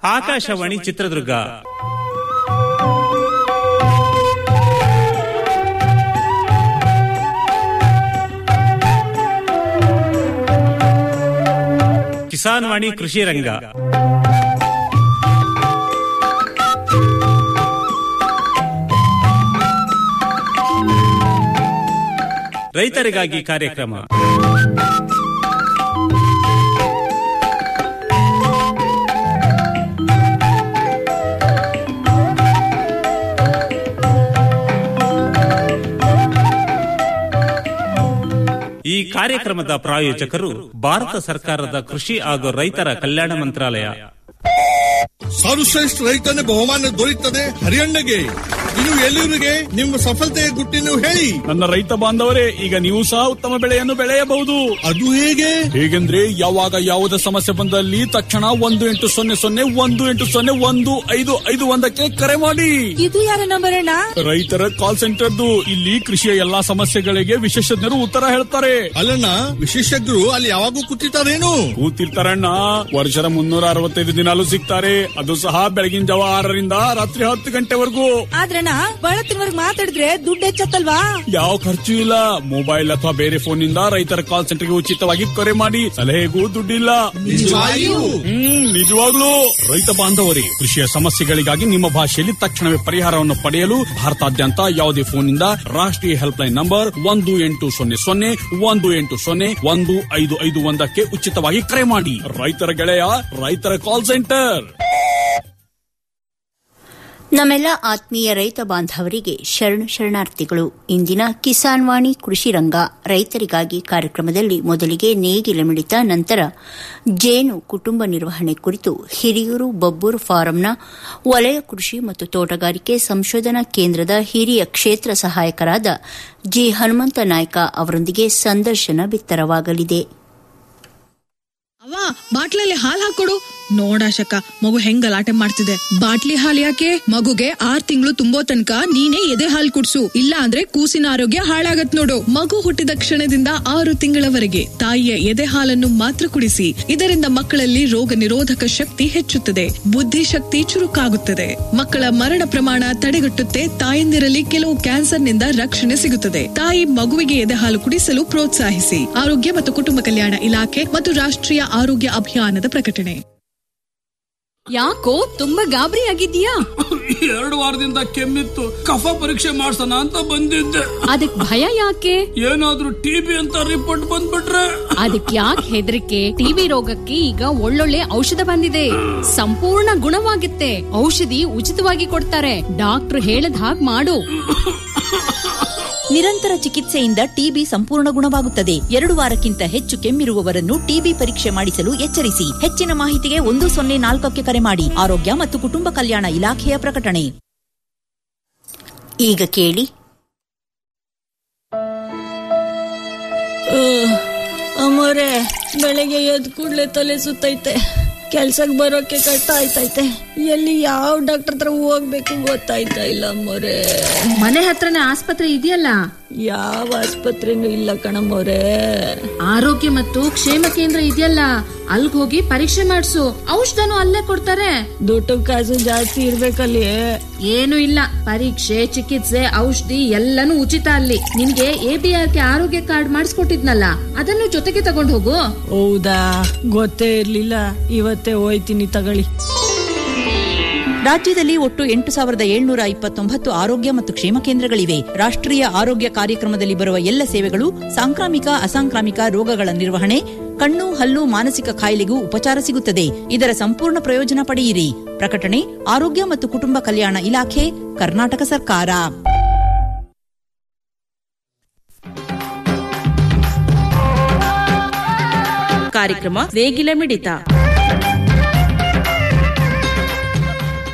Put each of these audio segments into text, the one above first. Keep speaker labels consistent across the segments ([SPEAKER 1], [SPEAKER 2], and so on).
[SPEAKER 1] ಆಕಾಶವಾಣಿ ಚಿತ್ರದುರ್ಗ ಕಿಸಾನ್ ವಾಣಿ ಕೃಷಿ ರಂಗ ರೈತರಿಗಾಗಿ ಕಾರ್ಯಕ್ರಮ ಈ ಕಾರ್ಯಕ್ರಮದ ಪ್ರಾಯೋಜಕರು ಭಾರತ ಸರ್ಕಾರದ ಕೃಷಿ ಹಾಗೂ ರೈತರ ಕಲ್ಯಾಣ ಮಂತ್ರಾಲಯ
[SPEAKER 2] ಸರ್ವಶ್ರೇಷ್ಠ ರೈತನ ಬಹುಮಾನ ದೊರೆಯುತ್ತದೆ ಹರಿಯಣ್ಣಗೆ ಇನ್ನು ಎಲ್ಲಿವರಿಗೆ ನಿಮ್ಮ ಸಫಲತೆಯ ಗುಟ್ಟಿನ ಹೇಳಿ
[SPEAKER 3] ನನ್ನ ರೈತ ಬಾಂಧವರೇ ಈಗ ನೀವು ಸಹ ಉತ್ತಮ ಬೆಳೆಯನ್ನು ಬೆಳೆಯಬಹುದು
[SPEAKER 2] ಅದು ಹೇಗೆ
[SPEAKER 3] ಹೇಗೆಂದ್ರೆ ಯಾವಾಗ ಯಾವುದೇ ಸಮಸ್ಯೆ ಬಂದಲ್ಲಿ ತಕ್ಷಣ ಒಂದು ಎಂಟು ಸೊನ್ನೆ ಸೊನ್ನೆ ಒಂದು ಎಂಟು ಸೊನ್ನೆ ಒಂದು ಐದು ಐದು ಒಂದಕ್ಕೆ ಕರೆ ಮಾಡಿ
[SPEAKER 4] ಇದು ಯಾರ ನಂಬರ್ ಅಣ್ಣ
[SPEAKER 3] ರೈತರ ಕಾಲ್ ಸೆಂಟರ್ದು ಇಲ್ಲಿ ಕೃಷಿಯ ಎಲ್ಲಾ ಸಮಸ್ಯೆಗಳಿಗೆ ವಿಶೇಷಜ್ಞರು ಉತ್ತರ ಹೇಳ್ತಾರೆ
[SPEAKER 2] ಅಲ್ಲಣ್ಣ ವಿಶೇಷಜ್ಞರು ಅಲ್ಲಿ ಯಾವಾಗೂ ಕೂತಿರ್ತಾರೇನು
[SPEAKER 3] ಕೂತಿರ್ತಾರಣ್ಣ ವರ್ಷದ ಮುನ್ನೂರ ಅರವತ್ತೈದು ದಿನಾಲು ಸಿಗ್ತಾರೆ ಅದು ಸಹ ಬೆಳಗಿನ ಜಾವ ಆರರಿಂದ ರಾತ್ರಿ ಹತ್ತು ಗಂಟೆವರೆಗೂ
[SPEAKER 4] ಆದ್ರಣ್ಣ ಬಳತ್ತಿನವರ್ಗ್ ಮಾತಾಡಿದ್ರೆ ದುಡ್ಡು ಹೆಚ್ಚತ್ತಲ್ವಾ
[SPEAKER 3] ಯಾವ ಖರ್ಚು ಇಲ್ಲ ಮೊಬೈಲ್ ಅಥವಾ ಬೇರೆ ಫೋನ್ ನಿಂದ ರೈತರ ಕಾಲ್ ಸೆಂಟರ್ಗೆ ಉಚಿತವಾಗಿ ಕರೆ ಮಾಡಿ ಸಲಹೆಗೂ ದುಡ್ಡಿಲ್ಲ
[SPEAKER 2] ನಿಜವಾಗಿಯೂ?
[SPEAKER 3] ಹ್ಮ್ ನಿಜವಾಗ್ಲೂ ರೈತ ಬಾಂಧವರೇ ಕೃಷಿಯ ಸಮಸ್ಯೆಗಳಿಗಾಗಿ ನಿಮ್ಮ ಭಾಷೆಯಲ್ಲಿ ತಕ್ಷಣವೇ ಪರಿಹಾರವನ್ನು ಪಡೆಯಲು ಭಾರತಾದ್ಯಂತ ಯಾವುದೇ ಫೋನ್ನಿಂದ ರಾಷ್ಟ್ರೀಯ ಹೆಲ್ಪ್ ಲೈನ್ ನಂಬರ್ ಒಂದು ಎಂಟು ಸೊನ್ನೆ ಸೊನ್ನೆ ಒಂದು ಎಂಟು ಸೊನ್ನೆ ಒಂದು ಐದು ಐದು ಒಂದಕ್ಕೆ ಉಚಿತವಾಗಿ ಕರೆ ಮಾಡಿ ರೈತರ ಗೆಳೆಯ ರೈತರ ಕಾಲ್ ಸೆಂಟರ್
[SPEAKER 5] ನಮ್ಮೆಲ್ಲ ಆತ್ಮೀಯ ರೈತ ಬಾಂಧವರಿಗೆ ಶರಣು ಶರಣಾರ್ಥಿಗಳು ಇಂದಿನ ಕಿಸಾನ್ ವಾಣಿ ಕೃಷಿ ರಂಗ ರೈತರಿಗಾಗಿ ಕಾರ್ಯಕ್ರಮದಲ್ಲಿ ಮೊದಲಿಗೆ ನೇಗಿಲ ಮಿಡಿತ ನಂತರ ಜೇನು ಕುಟುಂಬ ನಿರ್ವಹಣೆ ಕುರಿತು ಹಿರಿಯೂರು ಬಬ್ಬೂರು ಫಾರಂನ ವಲಯ ಕೃಷಿ ಮತ್ತು ತೋಟಗಾರಿಕೆ ಸಂಶೋಧನಾ ಕೇಂದ್ರದ ಹಿರಿಯ ಕ್ಷೇತ್ರ ಸಹಾಯಕರಾದ ಜಿ ಹನುಮಂತ ನಾಯ್ಕ ಅವರೊಂದಿಗೆ ಸಂದರ್ಶನ ಬಿತ್ತರವಾಗಲಿದೆ
[SPEAKER 6] ಅವ್ವ ಬಾಟ್ಲಲ್ಲಿ ಹಾಲ್ ಹಾಕೊಡು ನೋಡಾಶಕ ಮಗು ಹೆಂಗ್ ಗಲಾಟೆ ಮಾಡ್ತಿದೆ ಬಾಟ್ಲಿ ಹಾಲ್ ಯಾಕೆ ಮಗುಗೆ ಆರ್ ತಿಂಗಳು ತುಂಬೋ ತನಕ ನೀನೇ ಎದೆ ಹಾಲ್ ಕುಡ್ಸು ಇಲ್ಲ ಅಂದ್ರೆ ಕೂಸಿನ ಆರೋಗ್ಯ ಹಾಳಾಗತ್ ನೋಡು ಮಗು ಹುಟ್ಟಿದ ಕ್ಷಣದಿಂದ ಆರು ತಿಂಗಳವರೆಗೆ ತಾಯಿಯ ಎದೆ ಹಾಲನ್ನು ಮಾತ್ರ ಕುಡಿಸಿ ಇದರಿಂದ ಮಕ್ಕಳಲ್ಲಿ ರೋಗ ನಿರೋಧಕ ಶಕ್ತಿ ಹೆಚ್ಚುತ್ತದೆ ಬುದ್ಧಿಶಕ್ತಿ ಚುರುಕಾಗುತ್ತದೆ ಮಕ್ಕಳ ಮರಣ ಪ್ರಮಾಣ ತಡೆಗಟ್ಟುತ್ತೆ ತಾಯಂದಿರಲ್ಲಿ ಕೆಲವು ಕ್ಯಾನ್ಸರ್ನಿಂದ ರಕ್ಷಣೆ ಸಿಗುತ್ತದೆ ತಾಯಿ ಮಗುವಿಗೆ ಎದೆ ಹಾಲು ಕುಡಿಸಲು ಪ್ರೋತ್ಸಾಹಿಸಿ ಆರೋಗ್ಯ ಮತ್ತು ಕುಟುಂಬ ಕಲ್ಯಾಣ ಇಲಾಖೆ ಮತ್ತು ರಾಷ್ಟ್ರೀಯ ಆರೋಗ್ಯ ಅಭಿಯಾನದ ಪ್ರಕಟಣೆ
[SPEAKER 7] ಯಾಕೋ ತುಂಬಾ ಗಾಬರಿ ಆಗಿದ್ಯಾ
[SPEAKER 3] ಎರಡು ವಾರದಿಂದ ಕೆಮ್ಮಿತ್ತು ಕಫ ಪರೀಕ್ಷೆ ಮಾಡ್ಸೋಣ ಅಂತ ಬಂದಿದ್ದೆ
[SPEAKER 7] ಅದಕ್ ಭಯ ಯಾಕೆ
[SPEAKER 3] ಏನಾದ್ರೂ ಟಿಬಿ ಅಂತ ರಿಪೋರ್ಟ್ ಬಂದ್ಬಿಟ್ರೆ
[SPEAKER 7] ಅದಕ್ ಯಾಕೆ ಹೆದರಿಕೆ ಟಿವಿ ರೋಗಕ್ಕೆ ಈಗ ಒಳ್ಳೊಳ್ಳೆ ಔಷಧ ಬಂದಿದೆ ಸಂಪೂರ್ಣ ಗುಣವಾಗುತ್ತೆ ಔಷಧಿ ಉಚಿತವಾಗಿ ಕೊಡ್ತಾರೆ ಡಾಕ್ಟರ್ ಹೇಳದ್ ಹಾಗ್ ಮಾಡು
[SPEAKER 4] ನಿರಂತರ ಚಿಕಿತ್ಸೆಯಿಂದ ಟಿಬಿ ಸಂಪೂರ್ಣ ಗುಣವಾಗುತ್ತದೆ ಎರಡು ವಾರಕ್ಕಿಂತ ಹೆಚ್ಚು ಕೆಮ್ಮಿರುವವರನ್ನು ಟಿಬಿ ಪರೀಕ್ಷೆ ಮಾಡಿಸಲು ಎಚ್ಚರಿಸಿ ಹೆಚ್ಚಿನ ಮಾಹಿತಿಗೆ ಒಂದು ಸೊನ್ನೆ ನಾಲ್ಕಕ್ಕೆ ಕರೆ ಮಾಡಿ ಆರೋಗ್ಯ ಮತ್ತು ಕುಟುಂಬ ಕಲ್ಯಾಣ ಇಲಾಖೆಯ ಪ್ರಕಟಣೆ
[SPEAKER 5] ಈಗ ಕೇಳಿ
[SPEAKER 8] ಅಮ್ಮೋರೆ ಬೆಳಗ್ಗೆ ಎದ್ ಕೂಡ್ಲೆ ತಲೆ ಸುತ್ತೈತೆ ಕೆಲ್ಸಕ್ ಬರೋಕೆ ಕಷ್ಟ ಆಯ್ತೈತೆ ಎಲ್ಲಿ ಯಾವ ಡಾಕ್ಟರ್ ಹತ್ರ ಹೋಗ್ಬೇಕು ಗೊತ್ತಾಯ್ತಾ ಇಲ್ಲ ಅಮ್ಮೋರೆ
[SPEAKER 7] ಮನೆ ಹತ್ರನೇ ಆಸ್ಪತ್ರೆ ಇದೆಯಲ್ಲ
[SPEAKER 8] ಯಾವ ಆಸ್ಪತ್ರೆನೂ ಇಲ್ಲ ಕಣಮ್ಮೋರೆ
[SPEAKER 7] ಆರೋಗ್ಯ ಮತ್ತು ಕ್ಷೇಮ ಕೇಂದ್ರ ಇದೆಯಲ್ಲ ಅಲ್ಗ್ ಹೋಗಿ ಪರೀಕ್ಷೆ ಮಾಡ್ಸು ಔಷಧನು ಅಲ್ಲೇ ಕೊಡ್ತಾರೆ
[SPEAKER 8] ದುಡ್ಡು ಕಾಸು ಜಾಸ್ತಿ ಇರ್ಬೇಕಲ್ಲಿ
[SPEAKER 7] ಏನು ಇಲ್ಲ ಪರೀಕ್ಷೆ ಚಿಕಿತ್ಸೆ ಔಷಧಿ ಎಲ್ಲನೂ ಉಚಿತ ಅಲ್ಲಿ ನಿನ್ಗೆ ಎಬಿಆರ್ಕೆ ಆರೋಗ್ಯ ಕಾರ್ಡ್ ಮಾಡಿಸ್ಕೊಟ್ಟಿದ್ನಲ್ಲ ಅದನ್ನು ಜೊತೆಗೆ ತಗೊಂಡ್ ಹೋಗು
[SPEAKER 8] ಹೌದಾ ಗೊತ್ತೇ ಇರ್ಲಿಲ್ಲ ಇವತ್ತೇ ಹೋಯ್ತೀನಿ ತಗೊಳ್ಳಿ ರಾಜ್ಯದಲ್ಲಿ ಒಟ್ಟು ಎಂಟು ಸಾವಿರದ ಏಳ್ನೂರ ಇಪ್ಪತ್ತೊಂಬತ್ತು ಆರೋಗ್ಯ ಮತ್ತು ಕ್ಷೇಮ ಕೇಂದ್ರಗಳಿವೆ ರಾಷ್ಟ್ರೀಯ ಆರೋಗ್ಯ ಕಾರ್ಯಕ್ರಮದಲ್ಲಿ ಬರುವ ಎಲ್ಲ ಸೇವೆಗಳು ಸಾಂಕ್ರಾಮಿಕ ಅಸಾಂಕ್ರಾಮಿಕ ರೋಗಗಳ ನಿರ್ವಹಣೆ ಕಣ್ಣು ಹಲ್ಲು ಮಾನಸಿಕ ಕಾಯಿಲೆಗೂ ಉಪಚಾರ ಸಿಗುತ್ತದೆ ಇದರ ಸಂಪೂರ್ಣ ಪ್ರಯೋಜನ ಪಡೆಯಿರಿ ಪ್ರಕಟಣೆ ಆರೋಗ್ಯ ಮತ್ತು ಕುಟುಂಬ ಕಲ್ಯಾಣ ಇಲಾಖೆ ಕರ್ನಾಟಕ ಸರ್ಕಾರ
[SPEAKER 9] ಕಾರ್ಯಕ್ರಮ ನೇಗಿಲ ಮಿಡಿತ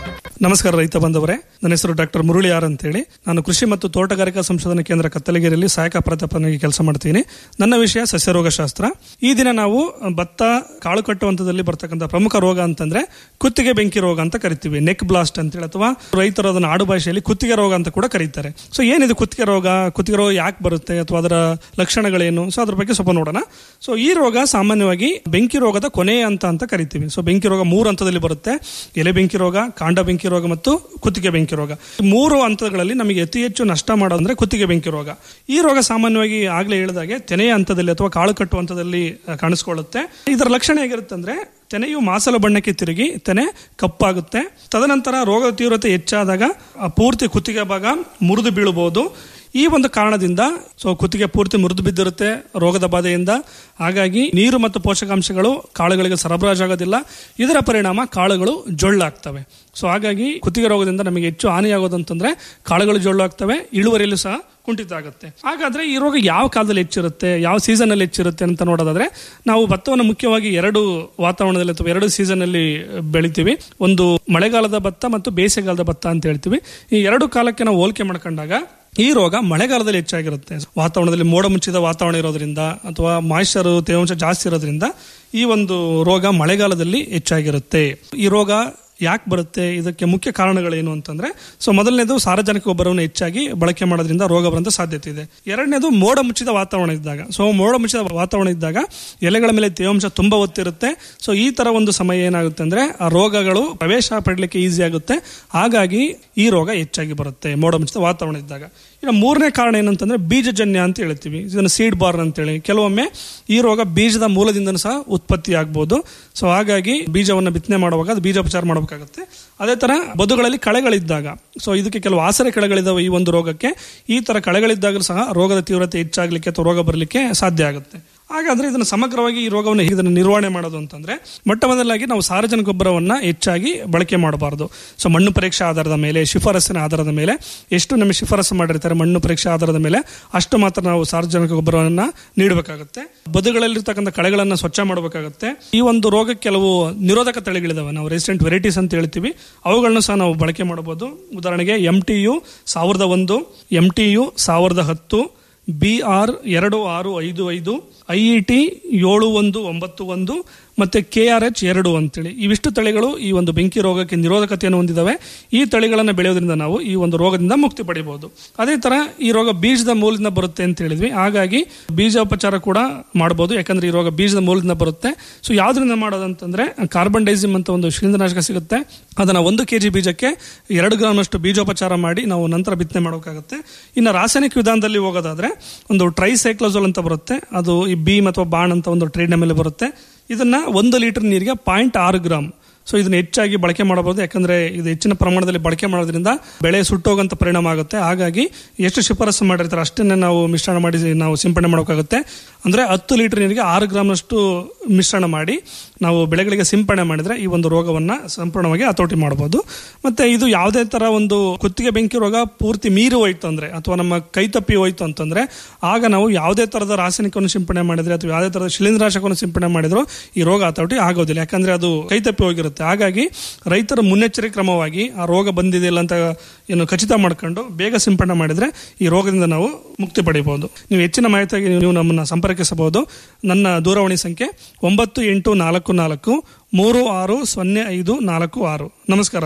[SPEAKER 9] ನಮಸ್ಕಾರ ರೈತ ಬಂದವರೇ ನನ್ನ ಹೆಸರು ಡಾಕ್ಟರ್ ಮುರಳಿ ಆರ್ ಅಂತೇಳಿ ನಾನು ಕೃಷಿ ಮತ್ತು ತೋಟಗಾರಿಕಾ ಸಂಶೋಧನಾ ಕೇಂದ್ರ ಕತ್ತಲಗಿರಿಯಲ್ಲಿ ಸಹಾಯಕ ಪ್ರಾಧ್ಯಾಪಕನಾಗಿ ಕೆಲಸ ಮಾಡ್ತೀನಿ ನನ್ನ ವಿಷಯ ಸಸ್ಯರೋಗಶಾಸ್ತ್ರ ಈ ದಿನ ನಾವು ಭತ್ತ ಕಾಳು ಕಟ್ಟುವ ಹಂತದಲ್ಲಿ ಬರ್ತಕ್ಕಂಥ ಪ್ರಮುಖ ರೋಗ ಅಂತಂದ್ರೆ ಕುತ್ತಿಗೆ ಬೆಂಕಿ ರೋಗ ಅಂತ ಕರಿತೀವಿ ನೆಕ್ ಬ್ಲಾಸ್ಟ್ ಅಂತೇಳಿ ಅಥವಾ ರೈತರು ಅದನ್ನು ಆಡು ಭಾಷೆಯಲ್ಲಿ ಕುತ್ತಿಗೆ ರೋಗ ಅಂತ ಕೂಡ ಕರೀತಾರೆ ಸೊ ಏನಿದೆ ಕುತ್ತಿಗೆ ರೋಗ ಕುತ್ತಿಗೆ ರೋಗ ಯಾಕೆ ಬರುತ್ತೆ ಅಥವಾ ಅದರ ಲಕ್ಷಣಗಳೇನು ಸೊ ಅದ್ರ ಬಗ್ಗೆ ಸ್ವಲ್ಪ ನೋಡೋಣ ಸೊ ಈ ರೋಗ ಸಾಮಾನ್ಯವಾಗಿ ಬೆಂಕಿ ರೋಗದ ಕೊನೆಯ ಹಂತ ಅಂತ ಕರಿತೀವಿ ಸೊ ಬೆಂಕಿ ರೋಗ ಮೂರು ಹಂತದಲ್ಲಿ ಬರುತ್ತೆ ಎಲೆ ಬೆಂಕಿ ರೋಗ ಕಾಂಡ ಬೆಂಕಿ ರೋಗ ಮತ್ತು ಕುತ್ತಿಗೆ ಬೆಂಕಿ ರೋಗ ಈ ಮೂರು ಹಂತಗಳಲ್ಲಿ ನಮಗೆ ಅತಿ ಹೆಚ್ಚು ನಷ್ಟ ಮಾಡೋದಂದ್ರೆ ಕುತ್ತಿಗೆ ಬೆಂಕಿ ರೋಗ ಈ ರೋಗ ಸಾಮಾನ್ಯವಾಗಿ ಆಗ್ಲೇ ಹೇಳಿದಾಗೆ ತೆನೆಯ ಹಂತದಲ್ಲಿ ಅಥವಾ ಕಾಳು ಕಟ್ಟುವ ಹಂತದಲ್ಲಿ ಆ, ಕಾಣಿಸ್ಕೊಳ್ಳುತ್ತೆ ಇದರ ಲಕ್ಷಣ ಹೇಗಿರುತ್ತೆ ಅಂದ್ರೆ ತೆನೆಯು ಮಾಸಲ ಬಣ್ಣಕ್ಕೆ ತಿರುಗಿ ತೆನೆ ಕಪ್ಪಾಗುತ್ತೆ ತದನಂತರ ರೋಗದ ತೀವ್ರತೆ ಹೆಚ್ಚಾದಾಗ ಆ ಪೂರ್ತಿ ಕುತ್ತಿಗೆ ಭಾಗ ಮುರಿದು ಬೀಳಬಹುದು ಈ ಒಂದು ಕಾರಣದಿಂದ ಸೊ ಕುತ್ತಿಗೆ ಪೂರ್ತಿ ಮುರಿದು ಬಿದ್ದಿರುತ್ತೆ ರೋಗದ ಬಾಧೆಯಿಂದ ಹಾಗಾಗಿ ನೀರು ಮತ್ತು ಪೋಷಕಾಂಶಗಳು ಕಾಳುಗಳಿಗೆ ಸರಬರಾಜಾಗೋದಿಲ್ಲ ಇದರ ಪರಿಣಾಮ ಕಾಳುಗಳು ಜೊಳ್ಳಾಗ್ತವೆ ಸೊ ಹಾಗಾಗಿ ಕುತ್ತಿಗೆ ರೋಗದಿಂದ ನಮಗೆ ಹೆಚ್ಚು ಹಾನಿಯಾಗೋದು ಅಂತಂದ್ರೆ ಕಾಳುಗಳು ಜೊಳ್ಳಾಗ್ತವೆ ಇಳುವರಿಯಲ್ಲೂ ಸಹ ಕುಂಠಿತ ಆಗುತ್ತೆ ಹಾಗಾದ್ರೆ ಈ ರೋಗ ಯಾವ ಕಾಲದಲ್ಲಿ ಹೆಚ್ಚಿರುತ್ತೆ ಯಾವ ಸೀಸನ್ ಅಲ್ಲಿ ಹೆಚ್ಚಿರುತ್ತೆ ಅಂತ ನೋಡೋದಾದ್ರೆ ನಾವು ಭತ್ತವನ್ನು ಮುಖ್ಯವಾಗಿ ಎರಡು ವಾತಾವರಣದಲ್ಲಿ ಅಥವಾ ಎರಡು ಸೀಸನ್ ಅಲ್ಲಿ ಬೆಳಿತೀವಿ ಒಂದು ಮಳೆಗಾಲದ ಭತ್ತ ಮತ್ತು ಬೇಸಿಗೆಗಾಲದ ಭತ್ತ ಅಂತ ಹೇಳ್ತೀವಿ ಈ ಎರಡು ಕಾಲಕ್ಕೆ ನಾವು ಹೋಲಿಕೆ ಮಾಡ್ಕೊಂಡಾಗ ಈ ರೋಗ ಮಳೆಗಾಲದಲ್ಲಿ ಹೆಚ್ಚಾಗಿರುತ್ತೆ ವಾತಾವರಣದಲ್ಲಿ ಮೋಡ ಮುಚ್ಚಿದ ವಾತಾವರಣ ಇರೋದ್ರಿಂದ ಅಥವಾ ಮಾಯಿಶ್ಚರ್ ತೇವಾಂಶ ಜಾಸ್ತಿ ಇರೋದ್ರಿಂದ ಈ ಒಂದು ರೋಗ ಮಳೆಗಾಲದಲ್ಲಿ ಹೆಚ್ಚಾಗಿರುತ್ತೆ ಈ ರೋಗ ಯಾಕೆ ಬರುತ್ತೆ ಇದಕ್ಕೆ ಮುಖ್ಯ ಕಾರಣಗಳೇನು ಅಂತಂದ್ರೆ ಸೊ ಮೊದಲನೇದು ಸಾರ್ವಜನಿಕ ಗೊಬ್ಬರವನ್ನು ಹೆಚ್ಚಾಗಿ ಬಳಕೆ ಮಾಡೋದ್ರಿಂದ ರೋಗ ಬರುವಂತ ಸಾಧ್ಯತೆ ಇದೆ ಎರಡನೇದು ಮೋಡ ಮುಚ್ಚಿದ ವಾತಾವರಣ ಇದ್ದಾಗ ಸೊ ಮೋಡ ಮುಚ್ಚಿದ ವಾತಾವರಣ ಇದ್ದಾಗ ಎಲೆಗಳ ಮೇಲೆ ತೇವಾಂಶ ತುಂಬಾ ಒತ್ತಿರುತ್ತೆ ಸೊ ಈ ತರ ಒಂದು ಸಮಯ ಏನಾಗುತ್ತೆ ಅಂದ್ರೆ ಆ ರೋಗಗಳು ಪ್ರವೇಶ ಪಡಲಿಕ್ಕೆ ಈಸಿ ಆಗುತ್ತೆ ಹಾಗಾಗಿ ಈ ರೋಗ ಹೆಚ್ಚಾಗಿ ಬರುತ್ತೆ ಮೋಡ ಮುಚ್ಚಿದ ವಾತಾವರಣ ಇದ್ದಾಗ ಇನ್ನು ಮೂರನೇ ಕಾರಣ ಏನಂತಂದ್ರೆ ಬೀಜಜನ್ಯ ಅಂತ ಹೇಳ್ತೀವಿ ಇದನ್ನು ಸೀಡ್ ಬಾರ್ನ್ ಅಂತೇಳಿ ಕೆಲವೊಮ್ಮೆ ಈ ರೋಗ ಬೀಜದ ಮೂಲದಿಂದನೂ ಸಹ ಉತ್ಪತ್ತಿ ಆಗ್ಬೋದು ಸೊ ಹಾಗಾಗಿ ಬೀಜವನ್ನು ಬಿತ್ತನೆ ಮಾಡುವಾಗ ಅದು ಬೀಜೋಪಚಾರ ಮಾಡಬೇಕಾಗುತ್ತೆ ಅದೇ ತರ ಬದುಗಳಲ್ಲಿ ಕಳೆಗಳಿದ್ದಾಗ ಸೊ ಇದಕ್ಕೆ ಕೆಲವು ಆಸರೆ ಕಳೆಗಳಿದಾವೆ ಈ ಒಂದು ರೋಗಕ್ಕೆ ಈ ತರ ಕಳೆಗಳಿದ್ದಾಗ ಸಹ ರೋಗದ ತೀವ್ರತೆ ಹೆಚ್ಚಾಗಲಿಕ್ಕೆ ಅಥವಾ ರೋಗ ಬರಲಿಕ್ಕೆ ಸಾಧ್ಯ ಆಗುತ್ತೆ ಹಾಗಾದ್ರೆ ಇದನ್ನು ಸಮಗ್ರವಾಗಿ ಈ ರೋಗವನ್ನು ಹೇಗೆ ಇದನ್ನು ನಿರ್ವಹಣೆ ಮಾಡೋದು ಅಂತಂದ್ರೆ ಮೊಟ್ಟ ಮೊದಲಾಗಿ ನಾವು ಸಾರಜನಕ ಗೊಬ್ಬರವನ್ನ ಹೆಚ್ಚಾಗಿ ಬಳಕೆ ಮಾಡಬಾರದು ಸೊ ಮಣ್ಣು ಪರೀಕ್ಷಾ ಆಧಾರದ ಮೇಲೆ ಶಿಫಾರಸ್ಸಿನ ಆಧಾರದ ಮೇಲೆ ಎಷ್ಟು ನಮಗೆ ಶಿಫಾರಸು ಮಾಡಿರ್ತಾರೆ ಮಣ್ಣು ಪರೀಕ್ಷೆ ಆಧಾರದ ಮೇಲೆ ಅಷ್ಟು ಮಾತ್ರ ನಾವು ಸಾರ್ವಜನಿಕ ಗೊಬ್ಬರವನ್ನ ನೀಡಬೇಕಾಗುತ್ತೆ ಬದುಗಳಲ್ಲಿರ್ತಕ್ಕಂಥ ಕಳೆಗಳನ್ನ ಸ್ವಚ್ಛ ಮಾಡಬೇಕಾಗುತ್ತೆ ಈ ಒಂದು ರೋಗಕ್ಕೆ ಕೆಲವು ನಿರೋಧಕ ತಳಿಗಳಿದಾವೆ ನಾವು ರೆಸಿಡೆಂಟ್ ವೆರೈಟೀಸ್ ಅಂತ ಹೇಳ್ತೀವಿ ಅವುಗಳನ್ನ ಸಹ ನಾವು ಬಳಕೆ ಮಾಡಬಹುದು ಉದಾಹರಣೆಗೆ ಎಂ ಟಿ ಯು ಸಾವಿರದ ಒಂದು ಎಂ ಟಿ ಯು ಸಾವಿರದ ಹತ್ತು ಬಿ ಆರ್ ಎರಡು ಆರು ಐದು ಐದು ಐ ಇ ಟಿ ಏಳು ಒಂದು ಒಂಬತ್ತು ಒಂದು ಮತ್ತೆ ಕೆ ಆರ್ ಎಚ್ ಎರಡು ಅಂತೇಳಿ ಇವಿಷ್ಟು ತಳಿಗಳು ಈ ಒಂದು ಬೆಂಕಿ ರೋಗಕ್ಕೆ ನಿರೋಧಕತೆಯನ್ನು ಹೊಂದಿದ್ದಾವೆ ಈ ತಳಿಗಳನ್ನು ಬೆಳೆಯೋದ್ರಿಂದ ನಾವು ಈ ಒಂದು ರೋಗದಿಂದ ಮುಕ್ತಿ ಪಡಿಬಹುದು ಅದೇ ತರ ಈ ರೋಗ ಬೀಜದ ಮೂಲದಿಂದ ಬರುತ್ತೆ ಅಂತ ಹೇಳಿದ್ವಿ ಹಾಗಾಗಿ ಬೀಜೋಪಚಾರ ಕೂಡ ಮಾಡಬಹುದು ಯಾಕಂದ್ರೆ ಈ ರೋಗ ಬೀಜದ ಮೂಲದಿಂದ ಬರುತ್ತೆ ಸೊ ಯಾವ್ದ್ರಿಂದ ಮಾಡೋದಂತಂದ್ರೆ ಕಾರ್ಬನ್ ಡೈಸಿಮ್ ಅಂತ ಒಂದು ಶಿಲೀಂಧ್ರನಾಶಕ ಸಿಗುತ್ತೆ ಅದನ್ನ ಒಂದು ಕೆಜಿ ಬೀಜಕ್ಕೆ ಎರಡು ಗ್ರಾಮ್ ಅಷ್ಟು ಬೀಜೋಪಚಾರ ಮಾಡಿ ನಾವು ನಂತರ ಬಿತ್ತನೆ ಮಾಡಬೇಕಾಗುತ್ತೆ ಇನ್ನು ರಾಸಾಯನಿಕ ವಿಧಾನದಲ್ಲಿ ಹೋಗೋದಾದ್ರೆ ಒಂದು ಟ್ರೈಸೈಕ್ಲೋಸೋಲ್ ಅಂತ ಬರುತ್ತೆ ಅದು ಈ ಬೀಮ್ ಅಥವಾ ಬಾಣ್ ಅಂತ ಒಂದು ಟ್ರೇಡ್ ಮೇಲೆ ಬರುತ್ತೆ ಇದನ್ನ ಒಂದು ಲೀಟರ್ ನೀರಿಗೆ ಪಾಯಿಂಟ್ ಆರು ಗ್ರಾಮ್ ಸೊ ಇದನ್ನ ಹೆಚ್ಚಾಗಿ ಬಳಕೆ ಮಾಡಬಹುದು ಯಾಕಂದ್ರೆ ಇದು ಹೆಚ್ಚಿನ ಪ್ರಮಾಣದಲ್ಲಿ ಬಳಕೆ ಮಾಡೋದ್ರಿಂದ ಬೆಳೆ ಸುಟ್ಟೋಗಂತ ಪರಿಣಾಮ ಆಗುತ್ತೆ ಹಾಗಾಗಿ ಎಷ್ಟು ಶಿಫಾರಸು ಮಾಡಿರ್ತಾರೆ ಅಷ್ಟನ್ನೇ ನಾವು ಮಿಶ್ರಣ ಮಾಡಿ ನಾವು ಸಿಂಪಡಣೆ ಮಾಡೋಕ್ಕಾಗುತ್ತೆ ಅಂದ್ರೆ ಹತ್ತು ಲೀಟರ್ ನೀರಿಗೆ ಆರು ಗ್ರಾಮ್ನಷ್ಟು ಮಿಶ್ರಣ ಮಾಡಿ ನಾವು ಬೆಳೆಗಳಿಗೆ ಸಿಂಪಡಣೆ ಮಾಡಿದ್ರೆ ಈ ಒಂದು ರೋಗವನ್ನ ಸಂಪೂರ್ಣವಾಗಿ ಹತೋಟಿ ಮಾಡಬಹುದು ಮತ್ತೆ ಇದು ಯಾವುದೇ ತರ ಒಂದು ಕುತ್ತಿಗೆ ಬೆಂಕಿ ರೋಗ ಪೂರ್ತಿ ಮೀರಿ ಹೋಯ್ತು ಅಂದ್ರೆ ಅಥವಾ ನಮ್ಮ ಕೈ ತಪ್ಪಿ ಹೋಯ್ತು ಅಂತಂದ್ರೆ ಆಗ ನಾವು ಯಾವುದೇ ತರದ ರಾಸಾಯನಿಕವನ್ನು ಸಿಂಪಡಣೆ ಮಾಡಿದ್ರೆ ಅಥವಾ ಯಾವುದೇ ತರದ ಶಿಲೀಂಧ್ರನಾಶಕವನ್ನು ಸಿಂಪಡಣೆ ಮಾಡಿದ್ರು ಈ ರೋಗ ಹತೋಟಿ ಆಗೋದಿಲ್ಲ ಯಾಕಂದ್ರೆ ಅದು ಕೈ ತಪ್ಪಿ ಹೋಗಿರುತ್ತೆ ಹಾಗಾಗಿ ರೈತರ ಮುನ್ನೆಚ್ಚರಿಕೆ ಕ್ರಮವಾಗಿ ಆ ರೋಗ ಬಂದಿದೆ ಇಲ್ಲ ಅಂತ ಏನು ಖಚಿತ ಮಾಡ್ಕೊಂಡು ಬೇಗ ಸಿಂಪಡಣೆ ಮಾಡಿದ್ರೆ ಈ ರೋಗದಿಂದ ನಾವು ಮುಕ್ತಿ ಪಡಿಬಹುದು ನೀವು ಹೆಚ್ಚಿನ ಮಾಹಿತಿಯಾಗಿ ನೀವು ನಮ್ಮನ್ನ ಸಂಪರ್ಕಿಸಬಹುದು ನನ್ನ ದೂರವಾಣಿ ಸಂಖ್ಯೆ ಒಂಬತ್ತು ಎಂಟು ನಾಲ್ಕು ನಾಲ್ಕು ಮೂರು ಆರು ಸೊನ್ನೆ ಐದು ನಾಲ್ಕು ಆರು ನಮಸ್ಕಾರ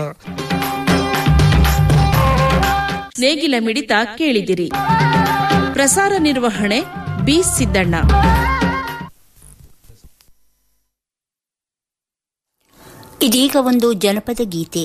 [SPEAKER 10] ನೇಗಿಲ ಮಿಡಿತ ಕೇಳಿದಿರಿ ಪ್ರಸಾರ ನಿರ್ವಹಣೆ ಬಿ ಸಿದ್ದಣ್ಣ
[SPEAKER 5] ಇದೀಗ ಒಂದು ಜನಪದ ಗೀತೆ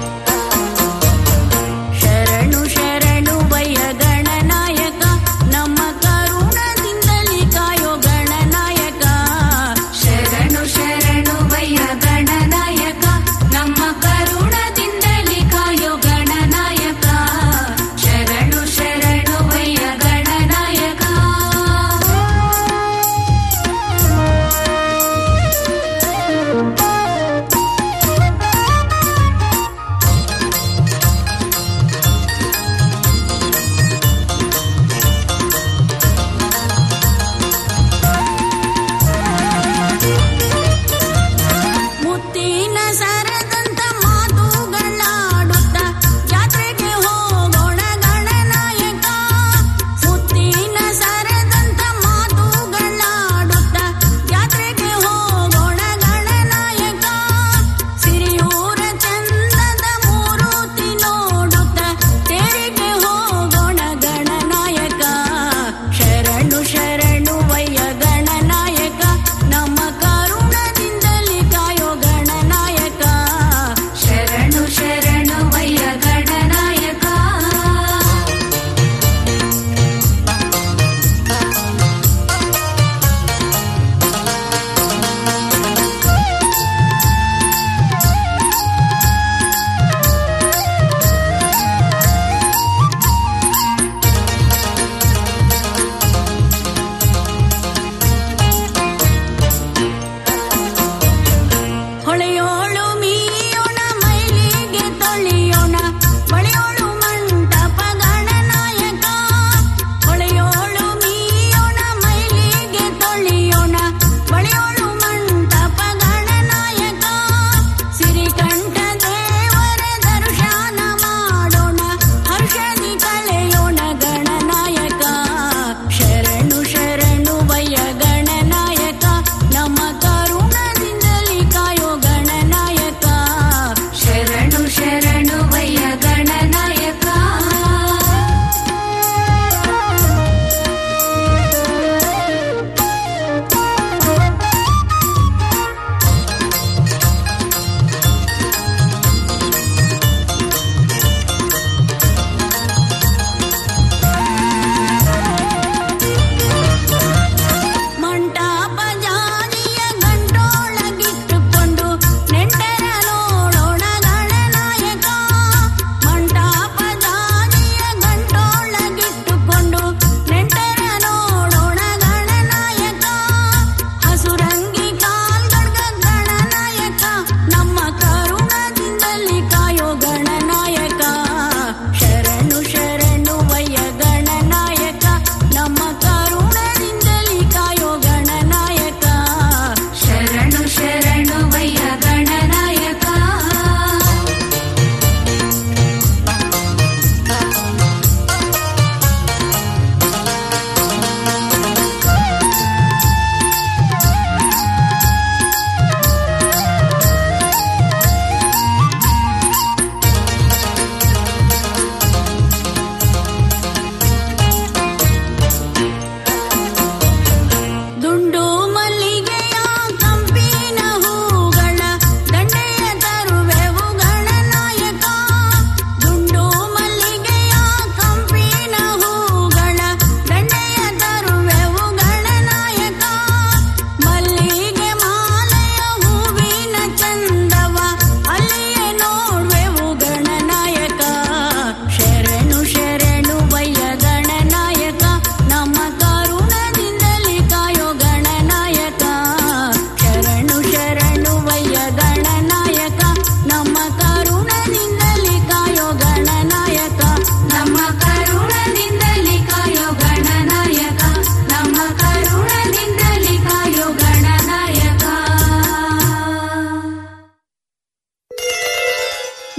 [SPEAKER 11] ಶರಣು ಶರಣು ಭಯ ಗಣನಾಯಕ ನಮ್ಮ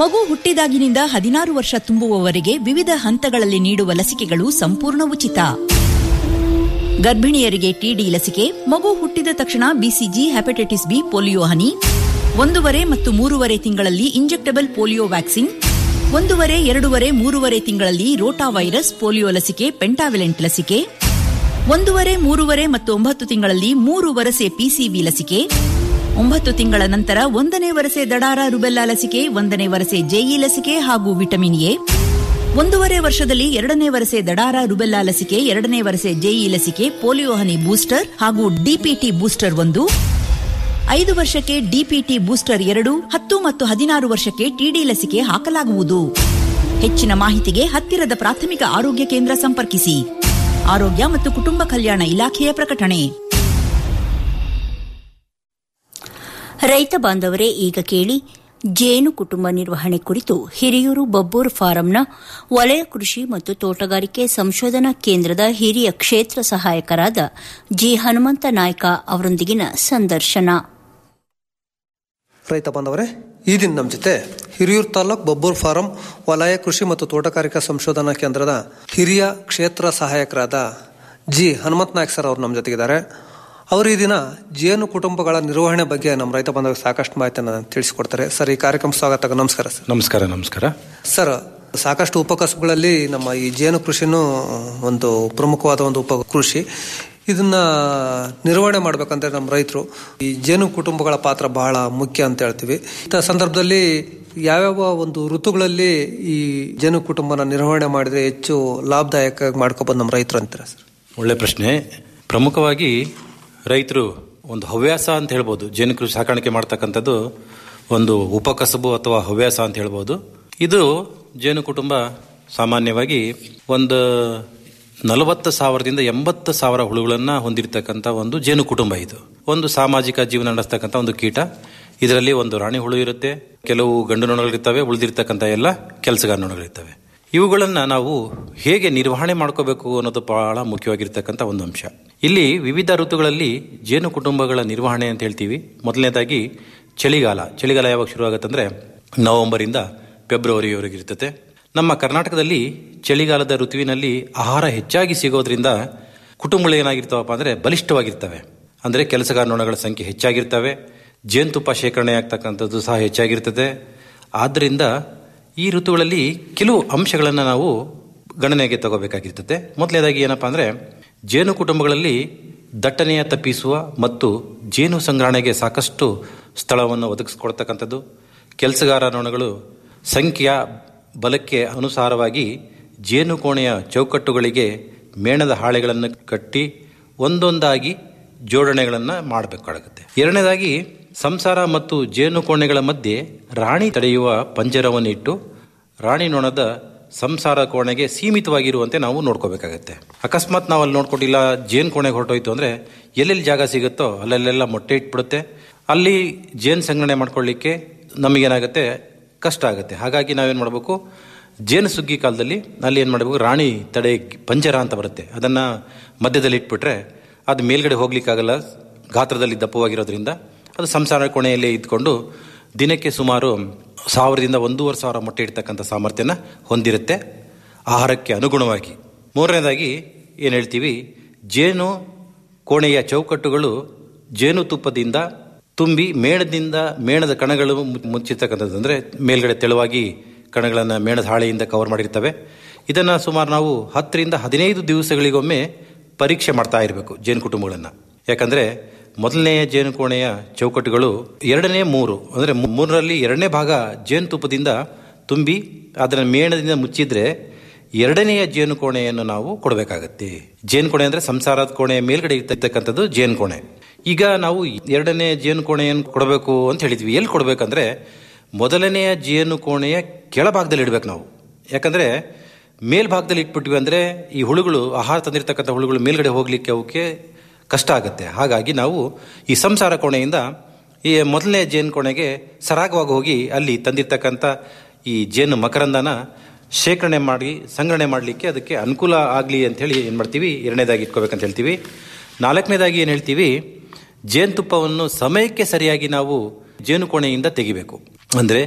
[SPEAKER 8] ಮಗು ಹುಟ್ಟಿದಾಗಿನಿಂದ ಹದಿನಾರು ವರ್ಷ ತುಂಬುವವರೆಗೆ ವಿವಿಧ ಹಂತಗಳಲ್ಲಿ ನೀಡುವ ಲಸಿಕೆಗಳು ಸಂಪೂರ್ಣ ಉಚಿತ ಗರ್ಭಿಣಿಯರಿಗೆ ಟಿಡಿ ಲಸಿಕೆ ಮಗು ಹುಟ್ಟಿದ ತಕ್ಷಣ ಬಿಸಿಜಿ ಹೆಪಟೈಟಿಸ್ ಬಿ ಪೋಲಿಯೋ ಹನಿ ಒಂದೂವರೆ ಮತ್ತು ಮೂರುವರೆ ತಿಂಗಳಲ್ಲಿ ಇಂಜೆಕ್ಟಬಲ್ ಪೋಲಿಯೋ ವ್ಯಾಕ್ಸಿನ್ ಒಂದೂವರೆ ಎರಡೂವರೆ ಮೂರುವರೆ ತಿಂಗಳಲ್ಲಿ ರೋಟಾ ವೈರಸ್ ಪೋಲಿಯೋ ಲಸಿಕೆ ಪೆಂಟಾವಿಲೆಂಟ್ ಲಸಿಕೆ ಒಂದೂವರೆ ಮೂರುವರೆ ಮತ್ತು ಒಂಬತ್ತು ತಿಂಗಳಲ್ಲಿ ಮೂರು ವರಸೆ ಪಿಸಿವಿ ಲಸಿಕೆ ಒಂಬತ್ತು ತಿಂಗಳ ನಂತರ ಒಂದನೇ ವರಸೆ ದಡಾರ ರುಬೆಲ್ಲಾ ಲಸಿಕೆ ಒಂದನೇ ವರಸೆ ಜೆಇ ಲಸಿಕೆ ಹಾಗೂ ವಿಟಮಿನ್ ಎ ಒಂದೂವರೆ ವರ್ಷದಲ್ಲಿ ಎರಡನೇ ವರಸೆ ದಡಾರ ರುಬೆಲ್ಲಾ ಲಸಿಕೆ ಎರಡನೇ ವರಸೆ ಜೆಇ ಲಸಿಕೆ ಪೋಲಿಯೋ ಹನಿ ಬೂಸ್ಟರ್ ಹಾಗೂ ಡಿಪಿಟಿ ಬೂಸ್ಟರ್ ಒಂದು ಐದು ವರ್ಷಕ್ಕೆ ಡಿಪಿಟಿ ಬೂಸ್ಟರ್ ಎರಡು ಹತ್ತು ಮತ್ತು ಹದಿನಾರು ವರ್ಷಕ್ಕೆ ಟಿಡಿ ಲಸಿಕೆ ಹಾಕಲಾಗುವುದು ಹೆಚ್ಚಿನ ಮಾಹಿತಿಗೆ ಹತ್ತಿರದ ಪ್ರಾಥಮಿಕ ಆರೋಗ್ಯ ಕೇಂದ್ರ ಸಂಪರ್ಕಿಸಿ ಆರೋಗ್ಯ ಮತ್ತು ಕುಟುಂಬ ಕಲ್ಯಾಣ ಇಲಾಖೆಯ ಪ್ರಕಟಣೆ
[SPEAKER 5] ರೈತ ಬಾಂಧವರೇ ಈಗ ಕೇಳಿ ಜೇನು ಕುಟುಂಬ ನಿರ್ವಹಣೆ ಕುರಿತು ಹಿರಿಯೂರು ಬಬ್ಬೂರ್ ಫಾರಂನ ವಲಯ ಕೃಷಿ ಮತ್ತು ತೋಟಗಾರಿಕೆ ಸಂಶೋಧನಾ ಕೇಂದ್ರದ ಹಿರಿಯ ಕ್ಷೇತ್ರ ಸಹಾಯಕರಾದ ಜಿ ಹನುಮಂತ ನಾಯ್ಕ ಅವರೊಂದಿಗಿನ ಸಂದರ್ಶನ
[SPEAKER 11] ರೈತ ಬಾಂಧವರೇ ಈ ದಿನ ನಮ್ಮ ಜೊತೆ ಹಿರಿಯೂರು ತಾಲೂಕ್ ಬಬ್ಬೂರ್ ಫಾರಂ ವಲಯ ಕೃಷಿ ಮತ್ತು ತೋಟಗಾರಿಕಾ ಸಂಶೋಧನಾ ಕೇಂದ್ರದ ಹಿರಿಯ ಕ್ಷೇತ್ರ ಸಹಾಯಕರಾದ ಜಿ ಹನುಮಂತ್ ನಾಯ್ಕ್ ಸರ್ ಅವರು ನಮ್ಮ ಜೊತೆಗಿದ್ದಾರೆ ಅವರು ಈ ದಿನ ಜೇನು ಕುಟುಂಬಗಳ ನಿರ್ವಹಣೆ ಬಗ್ಗೆ ನಮ್ಮ ರೈತ ಬಾಂಧವರಿಗೆ ಸಾಕಷ್ಟು ಮಾಹಿತಿಯನ್ನು ತಿಳಿಸಿಕೊಡ್ತಾರೆ ಸರ್ ಈ ಕಾರ್ಯಕ್ರಮ ಸ್ವಾಗತ ನಮಸ್ಕಾರ ಸರ್
[SPEAKER 12] ನಮಸ್ಕಾರ ನಮಸ್ಕಾರ
[SPEAKER 11] ಸರ್ ಸಾಕಷ್ಟು ಉಪಕಸಬುಗಳಲ್ಲಿ ನಮ್ಮ ಈ ಜೇನು ಕೃಷಿನೂ ಒಂದು ಪ್ರಮುಖವಾದ ಒಂದು ಉಪ ಕೃಷಿ ಇದನ್ನ ನಿರ್ವಹಣೆ ಮಾಡ್ಬೇಕಂದ್ರೆ ನಮ್ಮ ರೈತರು ಈ ಜೇನು ಕುಟುಂಬಗಳ ಪಾತ್ರ ಬಹಳ ಮುಖ್ಯ ಅಂತ ಹೇಳ್ತೀವಿ ಇಂಥ ಸಂದರ್ಭದಲ್ಲಿ ಯಾವ್ಯಾವ ಒಂದು ಋತುಗಳಲ್ಲಿ ಈ ಜೇನು ಕುಟುಂಬನ ನಿರ್ವಹಣೆ ಮಾಡಿದ್ರೆ ಹೆಚ್ಚು ಲಾಭದಾಯಕ ಮಾಡ್ಕೊಬೋದು ನಮ್ಮ ರೈತರು ಅಂತೀರಾ ಸರ್
[SPEAKER 12] ಒಳ್ಳೆ ಪ್ರಶ್ನೆ ಪ್ರಮುಖವಾಗಿ ರೈತರು ಒಂದು ಹವ್ಯಾಸ ಅಂತ ಹೇಳ್ಬೋದು ಜೇನು ಕೃಷಿ ಸಾಕಾಣಿಕೆ ಮಾಡ್ತಕ್ಕಂಥದ್ದು ಒಂದು ಉಪಕಸಬು ಅಥವಾ ಹವ್ಯಾಸ ಅಂತ ಹೇಳ್ಬೋದು ಇದು ಜೇನು ಕುಟುಂಬ ಸಾಮಾನ್ಯವಾಗಿ ಒಂದು ನಲವತ್ತು ಸಾವಿರದಿಂದ ಎಂಬತ್ತು ಸಾವಿರ ಹುಳುಗಳನ್ನ ಹೊಂದಿರತಕ್ಕಂಥ ಒಂದು ಜೇನು ಕುಟುಂಬ ಇದು ಒಂದು ಸಾಮಾಜಿಕ ಜೀವನ ನಡೆಸ್ತಕ್ಕಂಥ ಒಂದು ಕೀಟ ಇದರಲ್ಲಿ ಒಂದು ರಾಣಿ ಹುಳು ಇರುತ್ತೆ ಕೆಲವು ಗಂಡು ನೊಣಗಳಿರ್ತವೆ ಉಳಿದಿರ್ತಕ್ಕಂಥ ಎಲ್ಲ ಕೆಲಸಗಾರ ನೊಣಗಳಿರ್ತವೆ ಇವುಗಳನ್ನ ನಾವು ಹೇಗೆ ನಿರ್ವಹಣೆ ಮಾಡ್ಕೋಬೇಕು ಅನ್ನೋದು ಬಹಳ ಮುಖ್ಯವಾಗಿರ್ತಕ್ಕಂಥ ಒಂದು ಅಂಶ ಇಲ್ಲಿ ವಿವಿಧ ಋತುಗಳಲ್ಲಿ ಜೇನು ಕುಟುಂಬಗಳ ನಿರ್ವಹಣೆ ಅಂತ ಹೇಳ್ತೀವಿ ಮೊದಲನೇದಾಗಿ ಚಳಿಗಾಲ ಚಳಿಗಾಲ ಯಾವಾಗ ಶುರು ಆಗುತ್ತಂದ್ರೆ ನವೆಂಬರಿಂದ ಫೆಬ್ರವರಿವರೆಗೆ ಇರ್ತದೆ ನಮ್ಮ ಕರ್ನಾಟಕದಲ್ಲಿ ಚಳಿಗಾಲದ ಋತುವಿನಲ್ಲಿ ಆಹಾರ ಹೆಚ್ಚಾಗಿ ಸಿಗೋದ್ರಿಂದ ಕುಟುಂಬಗಳು ಏನಾಗಿರ್ತಾವಪ್ಪ ಅಂದರೆ ಬಲಿಷ್ಠವಾಗಿರ್ತವೆ ಅಂದರೆ ಕೆಲಸಗಾರ ನೊಣಗಳ ಸಂಖ್ಯೆ ಹೆಚ್ಚಾಗಿರ್ತವೆ ಜೇನುತುಪ್ಪ ಶೇಖರಣೆ ಆಗ್ತಕ್ಕಂಥದ್ದು ಸಹ ಹೆಚ್ಚಾಗಿರ್ತದೆ ಆದ್ದರಿಂದ ಈ ಋತುಗಳಲ್ಲಿ ಕೆಲವು ಅಂಶಗಳನ್ನು ನಾವು ಗಣನೆಗೆ ತಗೋಬೇಕಾಗಿರ್ತದೆ ಮೊದಲನೇದಾಗಿ ಏನಪ್ಪಾ ಅಂದರೆ ಜೇನು ಕುಟುಂಬಗಳಲ್ಲಿ ದಟ್ಟಣೆಯ ತಪ್ಪಿಸುವ ಮತ್ತು ಜೇನು ಸಂಗ್ರಹಣೆಗೆ ಸಾಕಷ್ಟು ಸ್ಥಳವನ್ನು ಒದಗಿಸ್ಕೊಡ್ತಕ್ಕಂಥದ್ದು ಕೆಲಸಗಾರ ನೊಣಗಳು ಸಂಖ್ಯೆಯ ಬಲಕ್ಕೆ ಅನುಸಾರವಾಗಿ ಜೇನು ಕೋಣೆಯ ಚೌಕಟ್ಟುಗಳಿಗೆ ಮೇಣದ ಹಾಳೆಗಳನ್ನು ಕಟ್ಟಿ ಒಂದೊಂದಾಗಿ ಜೋಡಣೆಗಳನ್ನು ಮಾಡಬೇಕಾಗುತ್ತೆ ಎರಡನೇದಾಗಿ ಸಂಸಾರ ಮತ್ತು ಜೇನು ಕೋಣೆಗಳ ಮಧ್ಯೆ ರಾಣಿ ತಡೆಯುವ ಪಂಜರವನ್ನು ಇಟ್ಟು ರಾಣಿ ನೊಣದ ಸಂಸಾರ ಕೋಣೆಗೆ ಸೀಮಿತವಾಗಿರುವಂತೆ ನಾವು ನೋಡ್ಕೋಬೇಕಾಗತ್ತೆ ಅಕಸ್ಮಾತ್ ನಾವು ಅಲ್ಲಿ ನೋಡ್ಕೊಂಡಿಲ್ಲ ಜೇನು ಕೋಣೆಗೆ ಹೊರಟೋಯ್ತು ಅಂದರೆ ಎಲ್ಲೆಲ್ಲಿ ಜಾಗ ಸಿಗುತ್ತೋ ಅಲ್ಲೆಲ್ಲೆಲ್ಲ ಮೊಟ್ಟೆ ಇಟ್ಬಿಡುತ್ತೆ ಅಲ್ಲಿ ಜೇನು ಸಂಗ್ರಹಣೆ ಮಾಡ್ಕೊಳ್ಳಿಕ್ಕೆ ನಮಗೇನಾಗುತ್ತೆ ಕಷ್ಟ ಆಗುತ್ತೆ ಹಾಗಾಗಿ ನಾವೇನು ಮಾಡಬೇಕು ಜೇನು ಸುಗ್ಗಿ ಕಾಲದಲ್ಲಿ ಅಲ್ಲಿ ಏನು ಮಾಡಬೇಕು ರಾಣಿ ತಡೆ ಪಂಜರ ಅಂತ ಬರುತ್ತೆ ಅದನ್ನು ಮಧ್ಯದಲ್ಲಿ ಇಟ್ಬಿಟ್ರೆ ಅದು ಮೇಲ್ಗಡೆ ಹೋಗ್ಲಿಕ್ಕಾಗಲ್ಲ ಗಾತ್ರದಲ್ಲಿ ದಪ್ಪವಾಗಿರೋದ್ರಿಂದ ಅದು ಸಂಸಾರ ಕೋಣೆಯಲ್ಲಿ ಇದ್ಕೊಂಡು ದಿನಕ್ಕೆ ಸುಮಾರು ಸಾವಿರದಿಂದ ಒಂದೂವರೆ ಸಾವಿರ ಮೊಟ್ಟೆ ಇಡ್ತಕ್ಕಂಥ ಸಾಮರ್ಥ್ಯನ ಹೊಂದಿರುತ್ತೆ ಆಹಾರಕ್ಕೆ ಅನುಗುಣವಾಗಿ ಮೂರನೇದಾಗಿ ಏನು ಹೇಳ್ತೀವಿ ಜೇನು ಕೋಣೆಯ ಚೌಕಟ್ಟುಗಳು ಜೇನುತುಪ್ಪದಿಂದ ತುಂಬಿ ಮೇಣದಿಂದ ಮೇಣದ ಕಣಗಳು ಮುಚ್ಚಿರ್ತಕ್ಕಂಥದ್ದು ಅಂದರೆ ಮೇಲ್ಗಡೆ ತೆಳುವಾಗಿ ಕಣಗಳನ್ನು ಮೇಣದ ಹಾಳೆಯಿಂದ ಕವರ್ ಮಾಡಿರ್ತವೆ ಇದನ್ನು ಸುಮಾರು ನಾವು ಹತ್ತರಿಂದ ಹದಿನೈದು ದಿವಸಗಳಿಗೊಮ್ಮೆ ಪರೀಕ್ಷೆ ಮಾಡ್ತಾ ಇರಬೇಕು ಜೇನು ಕುಟುಂಬಗಳನ್ನು ಯಾಕಂದರೆ ಮೊದಲನೆಯ ಜೇನು ಕೋಣೆಯ ಚೌಕಟ್ಟುಗಳು ಎರಡನೇ ಮೂರು ಅಂದರೆ ಮೂರರಲ್ಲಿ ಎರಡನೇ ಭಾಗ ಜೇನುತುಪ್ಪದಿಂದ ತುಂಬಿ ಅದನ್ನು ಮೇಣದಿಂದ ಮುಚ್ಚಿದ್ರೆ ಎರಡನೆಯ ಜೇನು ಕೋಣೆಯನ್ನು ನಾವು ಕೊಡಬೇಕಾಗತ್ತೆ ಜೇನು ಕೋಣೆ ಅಂದರೆ ಸಂಸಾರದ ಕೋಣೆಯ ಮೇಲ್ಗಡೆ ಇರ್ತಕ್ಕಂಥದ್ದು ಜೇನು ಕೋಣೆ ಈಗ ನಾವು ಎರಡನೇ ಜೇನು ಕೋಣೆಯನ್ನು ಕೊಡಬೇಕು ಅಂತ ಹೇಳಿದ್ವಿ ಎಲ್ಲಿ ಕೊಡಬೇಕಂದ್ರೆ ಮೊದಲನೆಯ ಜೇನು ಕೋಣೆಯ ಕೆಳಭಾಗದಲ್ಲಿ ಇಡಬೇಕು ನಾವು ಯಾಕಂದರೆ ಮೇಲ್ಭಾಗದಲ್ಲಿ ಇಟ್ಬಿಟ್ವಿ ಅಂದರೆ ಈ ಹುಳುಗಳು ಆಹಾರ ತಂದಿರತಕ್ಕಂಥ ಹುಳುಗಳು ಮೇಲ್ಗಡೆ ಹೋಗ್ಲಿಕ್ಕೆ ಅವಕ್ಕೆ ಕಷ್ಟ ಆಗುತ್ತೆ ಹಾಗಾಗಿ ನಾವು ಈ ಸಂಸಾರ ಕೋಣೆಯಿಂದ ಈ ಮೊದಲನೇ ಜೇನು ಕೋಣೆಗೆ ಸರಾಗವಾಗಿ ಹೋಗಿ ಅಲ್ಲಿ ತಂದಿರ್ತಕ್ಕಂಥ ಈ ಜೇನು ಮಕರಂದನ ಶೇಖರಣೆ ಮಾಡಿ ಸಂಗ್ರಹಣೆ ಮಾಡಲಿಕ್ಕೆ ಅದಕ್ಕೆ ಅನುಕೂಲ ಆಗಲಿ ಅಂಥೇಳಿ ಏನು ಮಾಡ್ತೀವಿ ಎರಡನೇದಾಗಿ ಇಟ್ಕೋಬೇಕಂತ ಹೇಳ್ತೀವಿ ನಾಲ್ಕನೇದಾಗಿ ಏನು ಹೇಳ್ತೀವಿ ಜೇನುತುಪ್ಪವನ್ನು ಸಮಯಕ್ಕೆ ಸರಿಯಾಗಿ ನಾವು ಜೇನು ಕೋಣೆಯಿಂದ ತೆಗಿಬೇಕು ಅಂದರೆ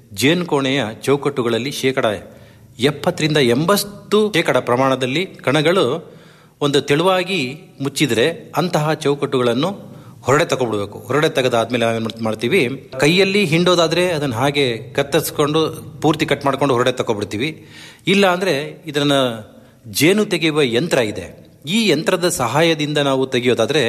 [SPEAKER 12] ಜೇನುಕೋಣೆಯ ಚೌಕಟ್ಟುಗಳಲ್ಲಿ ಶೇಕಡ ಎಪ್ಪತ್ತರಿಂದ ಎಂಬತ್ತು ಶೇಕಡ ಪ್ರಮಾಣದಲ್ಲಿ ಕಣಗಳು ಒಂದು ತೆಳುವಾಗಿ ಮುಚ್ಚಿದ್ರೆ ಅಂತಹ ಚೌಕಟ್ಟುಗಳನ್ನು ಹೊರಡೆ ತಗೊಬಿಡ್ಬೇಕು ಹೊರಡೆ ತೆಗೆದಾದ್ಮೇಲೆ ನಾವೇನ್ ಮಾಡ್ತೀವಿ ಕೈಯಲ್ಲಿ ಹಿಂಡೋದಾದ್ರೆ ಅದನ್ನ ಹಾಗೆ ಕತ್ತರಿಸ್ಕೊಂಡು ಪೂರ್ತಿ ಕಟ್ ಮಾಡ್ಕೊಂಡು ಹೊರಡೆ ತಗೊಬಿಡ್ತೀವಿ ಇಲ್ಲ ಅಂದ್ರೆ ಇದನ್ನ ಜೇನು ತೆಗೆಯುವ ಯಂತ್ರ ಇದೆ ಈ ಯಂತ್ರದ ಸಹಾಯದಿಂದ ನಾವು ತೆಗೆಯೋದಾದ್ರೆ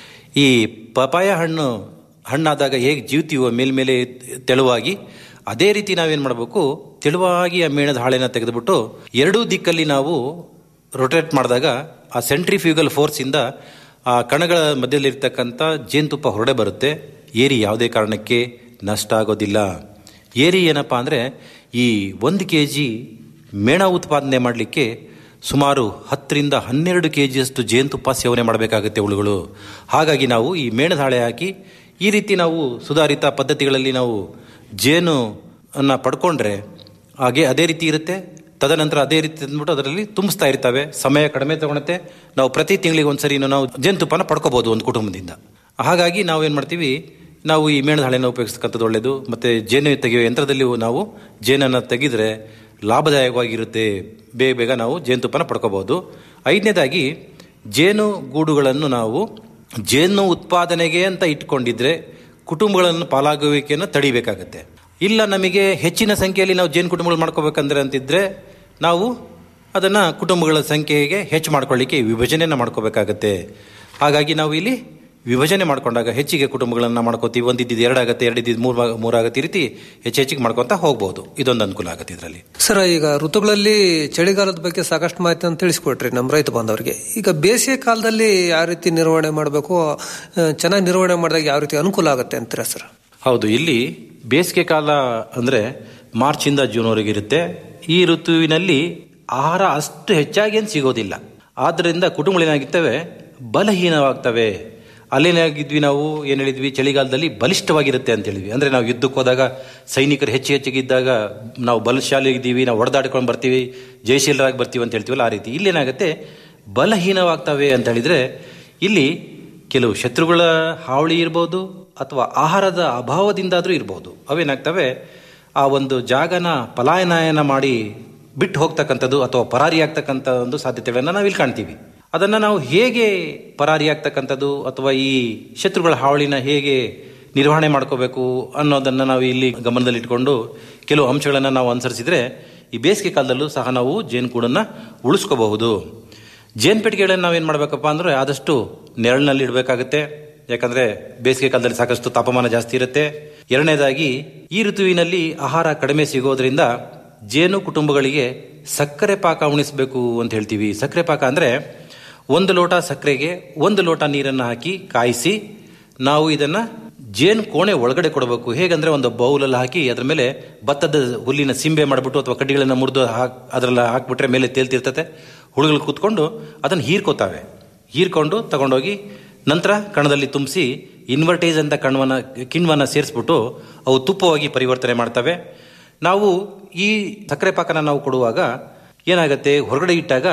[SPEAKER 12] ಈ ಪಪಾಯ ಹಣ್ಣು ಹಣ್ಣಾದಾಗ ಹೇಗೆ ಜೀವ್ತೀವೋ ಮೇಲ್ಮೇಲೆ ತೆಳುವಾಗಿ ಅದೇ ರೀತಿ ನಾವೇನ್ ಮಾಡಬೇಕು ತೆಳುವಾಗಿ ಆ ಮೇಣದ ಹಾಳೆನ ತೆಗೆದುಬಿಟ್ಟು ಎರಡೂ ದಿಕ್ಕಲ್ಲಿ ನಾವು ರೊಟೇಟ್ ಮಾಡಿದಾಗ ಆ ಸೆಂಟ್ರಿಫ್ಯೂಗಲ್ ಫೋರ್ಸ್ ಇಂದ ಆ ಕಣಗಳ ಮಧ್ಯದಲ್ಲಿರ್ತಕ್ಕಂಥ ಜೇನುತುಪ್ಪ ಹೊರಡೆ ಬರುತ್ತೆ ಏರಿ ಯಾವುದೇ ಕಾರಣಕ್ಕೆ ನಷ್ಟ ಆಗೋದಿಲ್ಲ ಏರಿ ಏನಪ್ಪಾ ಅಂದ್ರೆ ಈ ಒಂದು ಕೆ ಜಿ ಮೇಣ ಉತ್ಪಾದನೆ ಮಾಡಲಿಕ್ಕೆ ಸುಮಾರು ಹತ್ತರಿಂದ ಹನ್ನೆರಡು ಕೆ ಜಿಯಷ್ಟು ಜೇನುತುಪ್ಪ ಸೇವನೆ ಮಾಡಬೇಕಾಗುತ್ತೆ ಹುಳುಗಳು ಹಾಗಾಗಿ ನಾವು ಈ ಮೇಣದ ಹಾಳೆ ಹಾಕಿ ಈ ರೀತಿ ನಾವು ಸುಧಾರಿತ ಪದ್ಧತಿಗಳಲ್ಲಿ ನಾವು ಜೇನು ಅನ್ನ ಪಡ್ಕೊಂಡ್ರೆ ಹಾಗೆ ಅದೇ ರೀತಿ ಇರುತ್ತೆ ತದನಂತರ ಅದೇ ರೀತಿ ಅಂದ್ಬಿಟ್ಟು ಅದರಲ್ಲಿ ತುಂಬಿಸ್ತಾ ಇರ್ತವೆ ಸಮಯ ಕಡಿಮೆ ತಗೊಳುತ್ತೆ ನಾವು ಪ್ರತಿ ತಿಂಗಳಿಗೆ ಒಂದ್ಸರಿ ನಾವು ಜೇನುತುಪ್ಪನ ಪಡ್ಕೋಬಹುದು ಒಂದು ಕುಟುಂಬದಿಂದ ಹಾಗಾಗಿ ನಾವು ಏನ್ ಮಾಡ್ತೀವಿ ನಾವು ಈ ಮೇಣದ ಹಾಳೆನ ಉಪಯೋಗಿಸ್ತಕ್ಕಂಥದ್ದು ಒಳ್ಳೆಯದು ಮತ್ತೆ ಜೇನು ತೆಗೆಯುವ ಯಂತ್ರದಲ್ಲಿ ನಾವು ಜೇನನ್ನು ತೆಗೆದ್ರೆ ಲಾಭದಾಯಕವಾಗಿರುತ್ತೆ ಬೇಗ ಬೇಗ ನಾವು ಜೇನುತುಪ್ಪನ ಪಡ್ಕೋಬಹುದು ಐದನೇದಾಗಿ ಜೇನು ಗೂಡುಗಳನ್ನು ನಾವು ಜೇನು ಉತ್ಪಾದನೆಗೆ ಅಂತ ಇಟ್ಕೊಂಡಿದ್ರೆ ಕುಟುಂಬಗಳನ್ನು ಪಾಲಾಗುವಿಕೆಯನ್ನು ತಡಿಬೇಕಾಗತ್ತೆ ಇಲ್ಲ ನಮಗೆ ಹೆಚ್ಚಿನ ಸಂಖ್ಯೆಯಲ್ಲಿ ನಾವು ಜೇನು ಕುಟುಂಬಗಳು ಮಾಡ್ಕೋಬೇಕಂದ್ರೆ ಅಂತಿದ್ರೆ ನಾವು ಅದನ್ನ ಕುಟುಂಬಗಳ ಸಂಖ್ಯೆಗೆ ಹೆಚ್ಚು ಮಾಡ್ಕೊಳ್ಳಿಕ್ಕೆ ವಿಭಜನೆಯನ್ನ ಮಾಡ್ಕೋಬೇಕಾಗತ್ತೆ ಹಾಗಾಗಿ ನಾವು ಇಲ್ಲಿ ವಿಭಜನೆ ಮಾಡ್ಕೊಂಡಾಗ ಹೆಚ್ಚಿಗೆ ಕುಟುಂಬಗಳನ್ನ ಮಾಡ್ಕೋತೀವಿ ಒಂದಿದ್ದು ಎರಡಾಗತ್ತೆ ಎರಡಿದ್ದು ಮೂರ್ ಮೂರಾಗತ್ತೆ ಈ ರೀತಿ ಹೆಚ್ಚು ಹೆಚ್ಚಿಗೆ ಮಾಡ್ಕೊಂತ ಹೋಗ್ಬೋದು ಇದೊಂದು ಅನುಕೂಲ ಆಗುತ್ತೆ ಇದರಲ್ಲಿ
[SPEAKER 11] ಸರ್ ಈಗ ಋತುಗಳಲ್ಲಿ ಚಳಿಗಾಲದ ಬಗ್ಗೆ ಸಾಕಷ್ಟು ಮಾಹಿತಿಯನ್ನು ತಿಳಿಸ್ಕೊಟ್ರಿ ನಮ್ಮ ರೈತ ಬಾಂಧವರಿಗೆ ಈಗ ಬೇಸಿಗೆ ಕಾಲದಲ್ಲಿ ಯಾವ ರೀತಿ ನಿರ್ವಹಣೆ ಮಾಡಬೇಕು ಚೆನ್ನಾಗಿ ನಿರ್ವಹಣೆ ಮಾಡಿದಾಗ ಯಾವ ರೀತಿ ಅನುಕೂಲ ಆಗುತ್ತೆ ಅಂತೀರಾ ಸರ್
[SPEAKER 12] ಹೌದು ಇಲ್ಲಿ ಬೇಸಿಗೆ ಕಾಲ ಅಂದ್ರೆ ಮಾರ್ಚ್ ಇಂದ ಜೂನ್ ವರೆಗೆ ಇರುತ್ತೆ ಈ ಋತುವಿನಲ್ಲಿ ಆಹಾರ ಅಷ್ಟು ಹೆಚ್ಚಾಗಿ ಏನು ಸಿಗೋದಿಲ್ಲ ಆದ್ರಿಂದ ಕುಟುಂಬಗಳೇನಾಗಿರ್ತವೆ ಬಲಹೀನವಾಗ್ತವೆ ಅಲ್ಲೇನಾಗಿದ್ವಿ ನಾವು ಏನ್ ಹೇಳಿದ್ವಿ ಚಳಿಗಾಲದಲ್ಲಿ ಬಲಿಷ್ಠವಾಗಿರುತ್ತೆ ಅಂತ ಹೇಳಿದ್ವಿ ಅಂದ್ರೆ ನಾವು ಯುದ್ಧಕ್ಕೆ ಹೋದಾಗ ಸೈನಿಕರು ಹೆಚ್ಚು ಹೆಚ್ಚಿಗಿದ್ದಾಗ ನಾವು ಬಲಶಾಲಿ ಇದ್ದೀವಿ ನಾವು ಹೊಡೆದಾಡ್ಕೊಂಡು ಬರ್ತೀವಿ ಜಯಶೀಲರಾಗಿ ಬರ್ತೀವಿ ಅಂತ ಹೇಳ್ತೀವಲ್ಲ ಆ ರೀತಿ ಇಲ್ಲೇನಾಗುತ್ತೆ ಬಲಹೀನವಾಗ್ತವೆ ಅಂತ ಹೇಳಿದ್ರೆ ಇಲ್ಲಿ ಕೆಲವು ಶತ್ರುಗಳ ಹಾವಳಿ ಇರ್ಬೋದು ಅಥವಾ ಆಹಾರದ ಅಭಾವದಿಂದಾದ್ರೂ ಇರ್ಬೋದು ಅವೇನಾಗ್ತವೆ ಆ ಒಂದು ಜಾಗನ ಪಲಾಯನಾಯನ ಮಾಡಿ ಬಿಟ್ಟು ಹೋಗ್ತಕ್ಕಂಥದ್ದು ಅಥವಾ ಪರಾರಿ ಆಗ್ತಕ್ಕಂಥ ಒಂದು ಸಾಧ್ಯತೆಗಳನ್ನ ನಾವಿಲ್ಲಿ ಕಾಣ್ತೀವಿ ಅದನ್ನ ನಾವು ಹೇಗೆ ಪರಾರಿ ಆಗ್ತಕ್ಕಂಥದ್ದು ಅಥವಾ ಈ ಶತ್ರುಗಳ ಹಾವಳಿನ ಹೇಗೆ ನಿರ್ವಹಣೆ ಮಾಡ್ಕೋಬೇಕು ಅನ್ನೋದನ್ನ ನಾವು ಇಲ್ಲಿ ಗಮನದಲ್ಲಿಟ್ಕೊಂಡು ಕೆಲವು ಅಂಶಗಳನ್ನ ನಾವು ಅನುಸರಿಸಿದ್ರೆ ಈ ಬೇಸಿಗೆ ಕಾಲದಲ್ಲೂ ಸಹ ನಾವು ಜೇನುಗೂಡನ್ನ ಉಳಿಸ್ಕೋಬಹುದು ಜೇನು ಪೆಟ್ಟಿಗೆಗಳನ್ನ ನಾವೇನ್ ಮಾಡ್ಬೇಕಪ್ಪ ಅಂದ್ರೆ ಆದಷ್ಟು ನೆರಳಿನಲ್ಲಿ ಇಡಬೇಕಾಗುತ್ತೆ ಯಾಕಂದ್ರೆ ಬೇಸಿಗೆ ಕಾಲದಲ್ಲಿ ಸಾಕಷ್ಟು ತಾಪಮಾನ ಜಾಸ್ತಿ ಇರುತ್ತೆ ಎರಡನೇದಾಗಿ ಈ ಋತುವಿನಲ್ಲಿ ಆಹಾರ ಕಡಿಮೆ ಸಿಗೋದ್ರಿಂದ ಜೇನು ಕುಟುಂಬಗಳಿಗೆ ಸಕ್ಕರೆ ಪಾಕ ಉಣಿಸಬೇಕು ಅಂತ ಹೇಳ್ತೀವಿ ಸಕ್ಕರೆ ಪಾಕ ಅಂದ್ರೆ ಒಂದು ಲೋಟ ಸಕ್ಕರೆಗೆ ಒಂದು ಲೋಟ ನೀರನ್ನು ಹಾಕಿ ಕಾಯಿಸಿ ನಾವು ಇದನ್ನ ಜೇನು ಕೋಣೆ ಒಳಗಡೆ ಕೊಡಬೇಕು ಹೇಗಂದ್ರೆ ಒಂದು ಬೌಲಲ್ಲಿ ಹಾಕಿ ಅದ್ರ ಮೇಲೆ ಭತ್ತದ ಹುಲ್ಲಿನ ಸಿಂಬೆ ಮಾಡಿಬಿಟ್ಟು ಅಥವಾ ಕಡ್ಡಿಗಳನ್ನ ಮುರಿದು ಹಾಕ್ ಅದ್ರಲ್ಲಿ ಹಾಕ್ಬಿಟ್ರೆ ಮೇಲೆ ತೇಲ್ತಿರ್ತತೆ ಹುಳುಗಳು ಕೂತ್ಕೊಂಡು ಅದನ್ನು ಹೀರ್ಕೋತಾವೆ ಹೀರ್ಕೊಂಡು ತಗೊಂಡೋಗಿ ನಂತರ ಕಣದಲ್ಲಿ ತುಂಬಿಸಿ ಇನ್ವರ್ಟೇಜ್ ಅಂತ ಕಣ್ವನ್ನ ಕಿಣ್ವನ್ನ ಸೇರಿಸ್ಬಿಟ್ಟು ಅವು ತುಪ್ಪವಾಗಿ ಪರಿವರ್ತನೆ ಮಾಡ್ತವೆ ನಾವು ಈ ಸಕ್ಕರೆ ಪಾಕನ ನಾವು ಕೊಡುವಾಗ ಏನಾಗುತ್ತೆ ಹೊರಗಡೆ ಇಟ್ಟಾಗ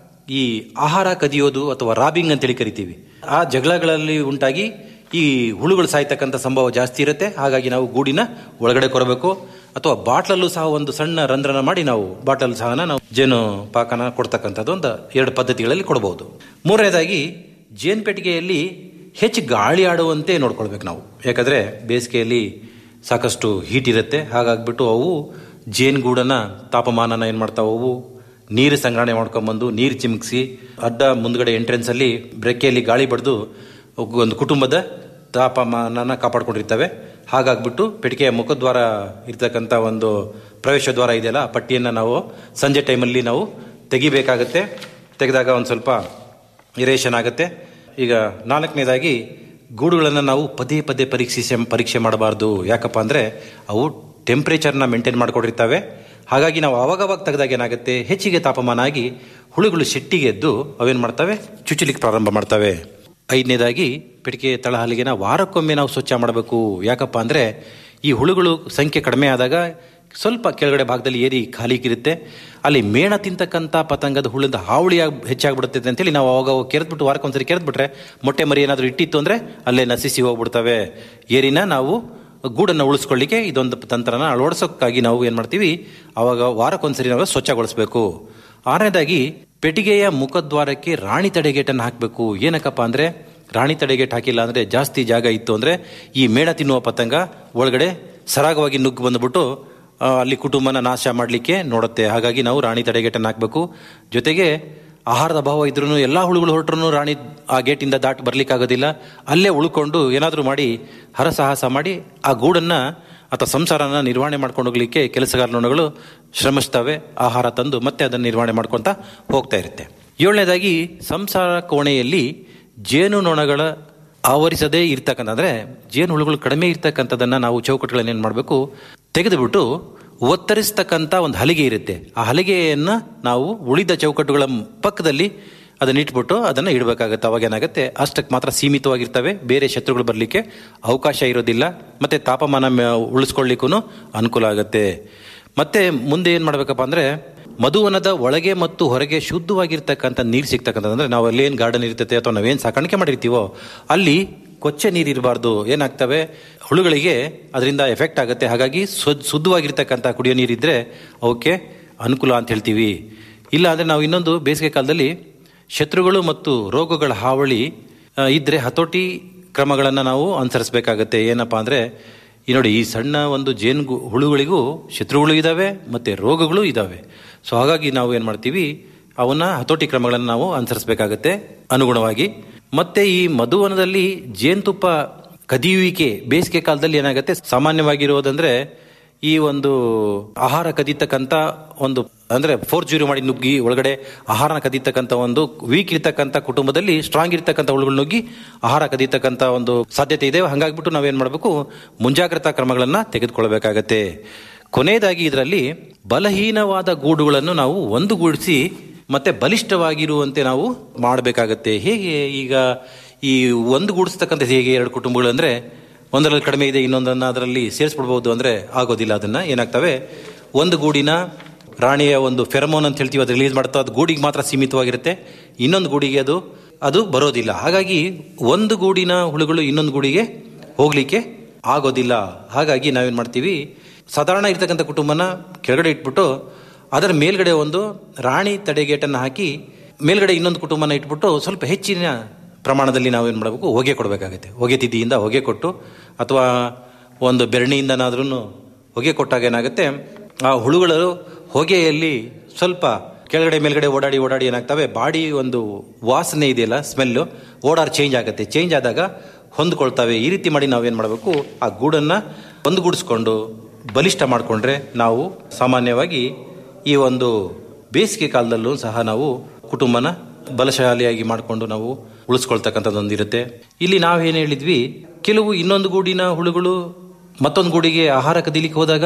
[SPEAKER 12] ಈ ಆಹಾರ ಕದಿಯೋದು ಅಥವಾ ರಾಬಿಂಗ್ ಅಂತೇಳಿ ಕರಿತೀವಿ ಆ ಜಗಳಗಳಲ್ಲಿ ಉಂಟಾಗಿ ಈ ಹುಳುಗಳು ಸಾಯ್ತಕ್ಕಂಥ ಸಂಭವ ಜಾಸ್ತಿ ಇರುತ್ತೆ ಹಾಗಾಗಿ ನಾವು ಗೂಡಿನ ಒಳಗಡೆ ಕೊರಬೇಕು ಅಥವಾ ಬಾಟ್ಲಲ್ಲೂ ಸಹ ಒಂದು ಸಣ್ಣ ರಂಧ್ರನ ಮಾಡಿ ನಾವು ಬಾಟಲ್ ಸಹ ನಾವು ಜೇನು ಪಾಕನ ಕೊಡ್ತಕ್ಕಂಥದ್ದು ಒಂದು ಎರಡು ಪದ್ಧತಿಗಳಲ್ಲಿ ಕೊಡಬಹುದು ಮೂರನೇದಾಗಿ ಜೇನು ಪೆಟ್ಟಿಗೆಯಲ್ಲಿ ಹೆಚ್ಚು ಗಾಳಿ ಆಡುವಂತೆ ನೋಡ್ಕೊಳ್ಬೇಕು ನಾವು ಯಾಕಂದ್ರೆ ಬೇಸಿಗೆಯಲ್ಲಿ ಸಾಕಷ್ಟು ಹೀಟ್ ಇರುತ್ತೆ ಹಾಗಾಗ್ಬಿಟ್ಟು ಅವು ಜೇನುಗೂಡನ ತಾಪಮಾನನ ಏನ್ ಮಾಡ್ತಾವ ಅವು ನೀರು ಸಂಗ್ರಹಣೆ ಮಾಡ್ಕೊಂಡ್ಬಂದು ನೀರು ಚಿಮುಕ್ಸಿ ಅಡ್ಡ ಮುಂದ್ಗಡೆ ಎಂಟ್ರೆನ್ಸ್ ಅಲ್ಲಿ ಬ್ರೆಕ್ಕೆಯಲ್ಲಿ ಗಾಳಿ ಬಡ್ದು ಒಂದು ಕುಟುಂಬದ ತಾಪಮಾನನ ಕಾಪಾಡ್ಕೊಂಡಿರ್ತವೆ ಹಾಗಾಗ್ಬಿಟ್ಟು ಪೆಟ್ಟಿಗೆಯ ಮುಖದ್ವಾರ ಇರ್ತಕ್ಕಂಥ ಒಂದು ಪ್ರವೇಶ ದ್ವಾರ ಇದೆಯಲ್ಲ ಆ ಪಟ್ಟಿಯನ್ನು ನಾವು ಸಂಜೆ ಟೈಮಲ್ಲಿ ನಾವು ತೆಗಿಬೇಕಾಗತ್ತೆ ತೆಗೆದಾಗ ಒಂದು ಸ್ವಲ್ಪ ಇರೇಷನ್ ಆಗುತ್ತೆ ಈಗ ನಾಲ್ಕನೇದಾಗಿ ಗೂಡುಗಳನ್ನು ನಾವು ಪದೇ ಪದೇ ಪರೀಕ್ಷಿಸಿ ಪರೀಕ್ಷೆ ಮಾಡಬಾರ್ದು ಯಾಕಪ್ಪ ಅಂದ್ರೆ ಅವು ಟೆಂಪರೇಚರ್ನ ಮೇಂಟೈನ್ ಮಾಡ್ಕೊಂಡಿರ್ತವೆ ಹಾಗಾಗಿ ನಾವು ಅವಾಗವಾಗ ತೆಗೆದಾಗ ಏನಾಗುತ್ತೆ ಹೆಚ್ಚಿಗೆ ತಾಪಮಾನ ಆಗಿ ಹುಳುಗಳು ಶೆಟ್ಟಿಗೆ ಎದ್ದು ಅವೇನ್ ಮಾಡ್ತವೆ ಚುಚ್ಚಲಿಕ್ಕೆ ಪ್ರಾರಂಭ ಮಾಡ್ತವೆ ಐದನೇದಾಗಿ ಪೆಟ್ಟಿಗೆ ತಳಹಲಿಗೆನ ವಾರಕ್ಕೊಮ್ಮೆ ನಾವು ಸ್ವಚ್ಛ ಮಾಡಬೇಕು ಯಾಕಪ್ಪ ಅಂದ್ರೆ ಈ ಹುಳುಗಳು ಸಂಖ್ಯೆ ಕಡಿಮೆ ಆದಾಗ ಸ್ವಲ್ಪ ಕೆಳಗಡೆ ಭಾಗದಲ್ಲಿ ಏರಿ ಖಾಲಿಗಿರುತ್ತೆ ಅಲ್ಲಿ ಮೇಣ ತಿಂತಕ್ಕಂಥ ಪತಂಗದ ಹುಳಿದ ಹಾವಳಿ ಹೆಚ್ಚಾಗ್ಬಿಡುತ್ತೆ ಅಂತೇಳಿ ನಾವು ಅವಾಗ ಕೆರೆದ್ಬಿಟ್ಟು ವಾರಕ್ಕೊಂದ್ಸರಿ ಕೆರೆದ್ಬಿಟ್ರೆ ಮೊಟ್ಟೆ ಮರಿ ಏನಾದರೂ ಇಟ್ಟಿತ್ತು ಅಂದ್ರೆ ಅಲ್ಲೇ ನಸಿಸಿ ಹೋಗ್ಬಿಡ್ತವೆ ಏರಿನ ನಾವು ಗೂಡನ್ನು ಉಳಿಸ್ಕೊಳ್ಳಿಕ್ಕೆ ಇದೊಂದು ತಂತ್ರನ ಅಳವಡಿಸೋಕ್ಕಾಗಿ ನಾವು ಏನು ಮಾಡ್ತೀವಿ ಅವಾಗ ವಾರಕ್ಕೊಂದ್ಸರಿ ನಾವು ಸ್ವಚ್ಛಗೊಳಿಸಬೇಕು ಆರನೇದಾಗಿ ಪೆಟ್ಟಿಗೆಯ ಮುಖದ್ವಾರಕ್ಕೆ ರಾಣಿ ತಡೆಗೇಟನ್ನು ಹಾಕಬೇಕು ಏನಕ್ಕಪ್ಪ ಅಂದರೆ ರಾಣಿ ತಡೆಗೇಟ್ ಹಾಕಿಲ್ಲ ಅಂದರೆ ಜಾಸ್ತಿ ಜಾಗ ಇತ್ತು ಅಂದರೆ ಈ ಮೇಣ ತಿನ್ನುವ ಪತಂಗ ಒಳಗಡೆ ಸರಾಗವಾಗಿ ನುಗ್ಗಿ ಬಂದುಬಿಟ್ಟು ಆ, ಅಲ್ಲಿ ಕುಟುಂಬನ ನಾಶ ಮಾಡಲಿಕ್ಕೆ ನೋಡುತ್ತೆ ಹಾಗಾಗಿ ನಾವು ರಾಣಿ ತಡೆಗೇಟನ್ನು ಹಾಕಬೇಕು ಜೊತೆಗೆ ಆಹಾರದ ಅಭಾವ ಇದ್ರೂ ಎಲ್ಲ ಹುಳುಗಳು ಹೊರಟ್ರು ರಾಣಿ ಆ ಗೇಟಿಂದ ದಾಟಿ ಬರ್ಲಿಕ್ಕಾಗೋದಿಲ್ಲ ಅಲ್ಲೇ ಉಳ್ಕೊಂಡು ಏನಾದರೂ ಮಾಡಿ ಹರಸಾಹಸ ಮಾಡಿ ಆ ಗೂಡನ್ನು ಅಥವಾ ಸಂಸಾರನ ನಿರ್ವಹಣೆ ಮಾಡ್ಕೊಂಡು ಹೋಗ್ಲಿಕ್ಕೆ ಕೆಲಸಗಾರ ನೊಣಗಳು ಶ್ರಮಿಸ್ತವೆ ಆಹಾರ ತಂದು ಮತ್ತೆ ಅದನ್ನು ನಿರ್ವಹಣೆ ಮಾಡ್ಕೊತ ಹೋಗ್ತಾ ಇರುತ್ತೆ ಏಳನೇದಾಗಿ ಸಂಸಾರ ಕೋಣೆಯಲ್ಲಿ ಜೇನು ನೊಣಗಳ ಆವರಿಸದೇ ಇರ್ತಕ್ಕಂಥ ಅಂದರೆ ಜೇನು ಹುಳುಗಳು ಕಡಿಮೆ ಇರ್ತಕ್ಕಂಥದ್ದನ್ನ ನಾವು ಚೌಕಟ್ಟುಗಳನ್ನು ಏನು ಮಾಡಬೇಕು ತೆಗೆದುಬಿಟ್ಟು ಒತ್ತರಿಸ್ತಕ್ಕಂಥ ಒಂದು ಹಲಿಗೆ ಇರುತ್ತೆ ಆ ಹಲಿಗೆಯನ್ನು ನಾವು ಉಳಿದ ಚೌಕಟ್ಟುಗಳ ಪಕ್ಕದಲ್ಲಿ ಅದನ್ನ ಇಟ್ಬಿಟ್ಟು ಅದನ್ನು ಇಡಬೇಕಾಗತ್ತೆ ಅವಾಗ ಏನಾಗುತ್ತೆ ಅಷ್ಟಕ್ಕೆ ಮಾತ್ರ ಸೀಮಿತವಾಗಿರ್ತವೆ ಬೇರೆ ಶತ್ರುಗಳು ಬರಲಿಕ್ಕೆ ಅವಕಾಶ ಇರೋದಿಲ್ಲ ಮತ್ತೆ ತಾಪಮಾನ ಉಳಿಸ್ಕೊಳ್ಳಿಕ್ಕೂ ಅನುಕೂಲ ಆಗುತ್ತೆ ಮತ್ತೆ ಮುಂದೆ ಏನು ಮಾಡಬೇಕಪ್ಪ ಅಂದರೆ ಮಧುವನದ ಒಳಗೆ ಮತ್ತು ಹೊರಗೆ ಶುದ್ಧವಾಗಿರ್ತಕ್ಕಂಥ ನೀರು ಸಿಗ್ತಕ್ಕಂಥದ್ದು ಅಂದರೆ ನಾವು ಅಲ್ಲೇನು ಗಾರ್ಡನ್ ಇರ್ತೈತೆ ಅಥವಾ ನಾವೇನು ಸಾಕಾಣಿಕೆ ಮಾಡಿರ್ತೀವೋ ಅಲ್ಲಿ ಕೊಚ್ಚೆ ನೀರು ಇರಬಾರ್ದು ಏನಾಗ್ತವೆ ಹುಳುಗಳಿಗೆ ಅದರಿಂದ ಎಫೆಕ್ಟ್ ಆಗುತ್ತೆ ಹಾಗಾಗಿ ಸ್ವದ್ ಶುದ್ಧವಾಗಿರ್ತಕ್ಕಂಥ ಕುಡಿಯೋ ನೀರಿದ್ರೆ ಅವಕ್ಕೆ ಅನುಕೂಲ ಅಂತ ಹೇಳ್ತೀವಿ ಇಲ್ಲ ಅಂದರೆ ನಾವು ಇನ್ನೊಂದು ಬೇಸಿಗೆ ಕಾಲದಲ್ಲಿ ಶತ್ರುಗಳು ಮತ್ತು ರೋಗಗಳ ಹಾವಳಿ ಆ, ಇದ್ರೆ ಹತೋಟಿ ಕ್ರಮಗಳನ್ನು ನಾವು ಅನುಸರಿಸಬೇಕಾಗತ್ತೆ ಏನಪ್ಪ ಅಂದರೆ ಈ ನೋಡಿ ಈ ಸಣ್ಣ ಒಂದು ಜೇನು ಗು- ಹುಳುಗಳಿಗೂ ಶತ್ರುಗಳು ಇದ್ದಾವೆ ಮತ್ತು ರೋಗಗಳು ಇದ್ದಾವೆ ಸೊ ಹಾಗಾಗಿ ನಾವು ಏನು ಮಾಡ್ತೀವಿ ಅವನ್ನ ಹತೋಟಿ ಕ್ರಮಗಳನ್ನು ನಾವು ಅನುಸರಿಸಬೇಕಾಗತ್ತೆ ಅನುಗುಣವಾಗಿ ಮತ್ತೆ ಈ ಮಧುವನದಲ್ಲಿ ಜೇನುತುಪ್ಪ ಕದಿಯುವಿಕೆ ಬೇಸಿಗೆ ಕಾಲದಲ್ಲಿ ಏನಾಗುತ್ತೆ ಸಾಮಾನ್ಯವಾಗಿರೋದಂದ್ರೆ ಈ ಒಂದು ಆಹಾರ ಕದೀತಕ್ಕಂಥ ಒಂದು ಅಂದ್ರೆ ಫೋರ್ಜುರಿ ಮಾಡಿ ನುಗ್ಗಿ ಒಳಗಡೆ ಆಹಾರನ ಕದೀತಕ್ಕಂಥ ಒಂದು ವೀಕ್ ಇರ್ತಕ್ಕಂಥ ಕುಟುಂಬದಲ್ಲಿ ಸ್ಟ್ರಾಂಗ್ ಇರ್ತಕ್ಕಂಥ ಹುಳುಗಳು ನುಗ್ಗಿ ಆಹಾರ ಕದೀತಕ್ಕಂಥ ಒಂದು ಸಾಧ್ಯತೆ ಇದೆ ಹಾಗಾಗ್ಬಿಟ್ಟು ನಾವೇನ್ ಮಾಡಬೇಕು ಮುಂಜಾಗ್ರತಾ ಕ್ರಮಗಳನ್ನ ತೆಗೆದುಕೊಳ್ಬೇಕಾಗತ್ತೆ ಕೊನೆಯದಾಗಿ ಇದರಲ್ಲಿ ಬಲಹೀನವಾದ ಗೂಡುಗಳನ್ನು ನಾವು ಒಂದುಗೂಡಿಸಿ ಮತ್ತೆ ಬಲಿಷ್ಠವಾಗಿರುವಂತೆ ನಾವು ಮಾಡಬೇಕಾಗತ್ತೆ ಹೇಗೆ ಈಗ ಈ ಒಂದು ಗೂಡಿಸ್ತಕ್ಕಂಥ ಹೇಗೆ ಎರಡು ಕುಟುಂಬಗಳು ಅಂದ್ರೆ ಒಂದರಲ್ಲಿ ಕಡಿಮೆ ಇದೆ ಇನ್ನೊಂದನ್ನ ಅದರಲ್ಲಿ ಸೇರಿಸ್ಬಿಡ್ಬೋದು ಅಂದ್ರೆ ಆಗೋದಿಲ್ಲ ಅದನ್ನ ಏನಾಗ್ತವೆ ಒಂದು ಗೂಡಿನ ರಾಣಿಯ ಒಂದು ಫೆರಮೋನ್ ಅಂತ ಹೇಳ್ತೀವಿ ಅದು ರಿಲೀಸ್ ಮಾಡ್ತಾ ಅದು ಗೂಡಿಗೆ ಮಾತ್ರ ಸೀಮಿತವಾಗಿರುತ್ತೆ ಇನ್ನೊಂದು ಗೂಡಿಗೆ ಅದು ಅದು ಬರೋದಿಲ್ಲ ಹಾಗಾಗಿ ಒಂದು ಗೂಡಿನ ಹುಳುಗಳು ಇನ್ನೊಂದು ಗೂಡಿಗೆ ಹೋಗ್ಲಿಕ್ಕೆ ಆಗೋದಿಲ್ಲ ಹಾಗಾಗಿ ನಾವೇನ್ ಮಾಡ್ತೀವಿ ಸಾಧಾರಣ ಇರ್ತಕ್ಕಂಥ ಕುಟುಂಬನ ಕೆಳಗಡೆ ಇಟ್ಬಿಟ್ಟು ಅದರ ಮೇಲ್ಗಡೆ ಒಂದು ರಾಣಿ ತಡೆಗೇಟನ್ನು ಹಾಕಿ ಮೇಲ್ಗಡೆ ಇನ್ನೊಂದು ಕುಟುಂಬನ ಇಟ್ಬಿಟ್ಟು ಸ್ವಲ್ಪ ಹೆಚ್ಚಿನ ಪ್ರಮಾಣದಲ್ಲಿ ನಾವೇನು ಮಾಡಬೇಕು ಹೊಗೆ ಕೊಡಬೇಕಾಗುತ್ತೆ ಹೊಗೆ ತಿದ್ದಿಯಿಂದ ಹೊಗೆ ಕೊಟ್ಟು ಅಥವಾ ಒಂದು ಬೆರಣಿಯಿಂದನಾದ್ರೂ ಹೊಗೆ ಕೊಟ್ಟಾಗ ಏನಾಗುತ್ತೆ ಆ ಹುಳುಗಳು ಹೊಗೆಯಲ್ಲಿ ಸ್ವಲ್ಪ ಕೆಳಗಡೆ ಮೇಲ್ಗಡೆ ಓಡಾಡಿ ಓಡಾಡಿ ಏನಾಗ್ತವೆ ಬಾಡಿ ಒಂದು ವಾಸನೆ ಇದೆಯಲ್ಲ ಸ್ಮೆಲ್ಲು ಓಡಾರ್ ಚೇಂಜ್ ಆಗುತ್ತೆ ಚೇಂಜ್ ಆದಾಗ ಹೊಂದ್ಕೊಳ್ತವೆ ಈ ರೀತಿ ಮಾಡಿ ನಾವೇನು ಮಾಡಬೇಕು ಆ ಗೂಡನ್ನು ಒಂದುಗೂಡಿಸ್ಕೊಂಡು ಬಲಿಷ್ಠ ಮಾಡಿಕೊಂಡ್ರೆ ನಾವು ಸಾಮಾನ್ಯವಾಗಿ ಈ ಒಂದು ಬೇಸಿಗೆ ಕಾಲದಲ್ಲೂ ಸಹ ನಾವು ಕುಟುಂಬನ ಬಲಶಾಲಿಯಾಗಿ ಮಾಡಿಕೊಂಡು ನಾವು ಉಳಿಸ್ಕೊಳ್ತಕ್ಕಂಥದ್ದೊಂದು ಇರುತ್ತೆ ಇಲ್ಲಿ ನಾವು ಏನು ಹೇಳಿದ್ವಿ ಕೆಲವು ಇನ್ನೊಂದು ಗೂಡಿನ ಹುಳುಗಳು ಮತ್ತೊಂದು ಗೂಡಿಗೆ ಆಹಾರ ಕದೀಲಿಕ್ಕೆ ಹೋದಾಗ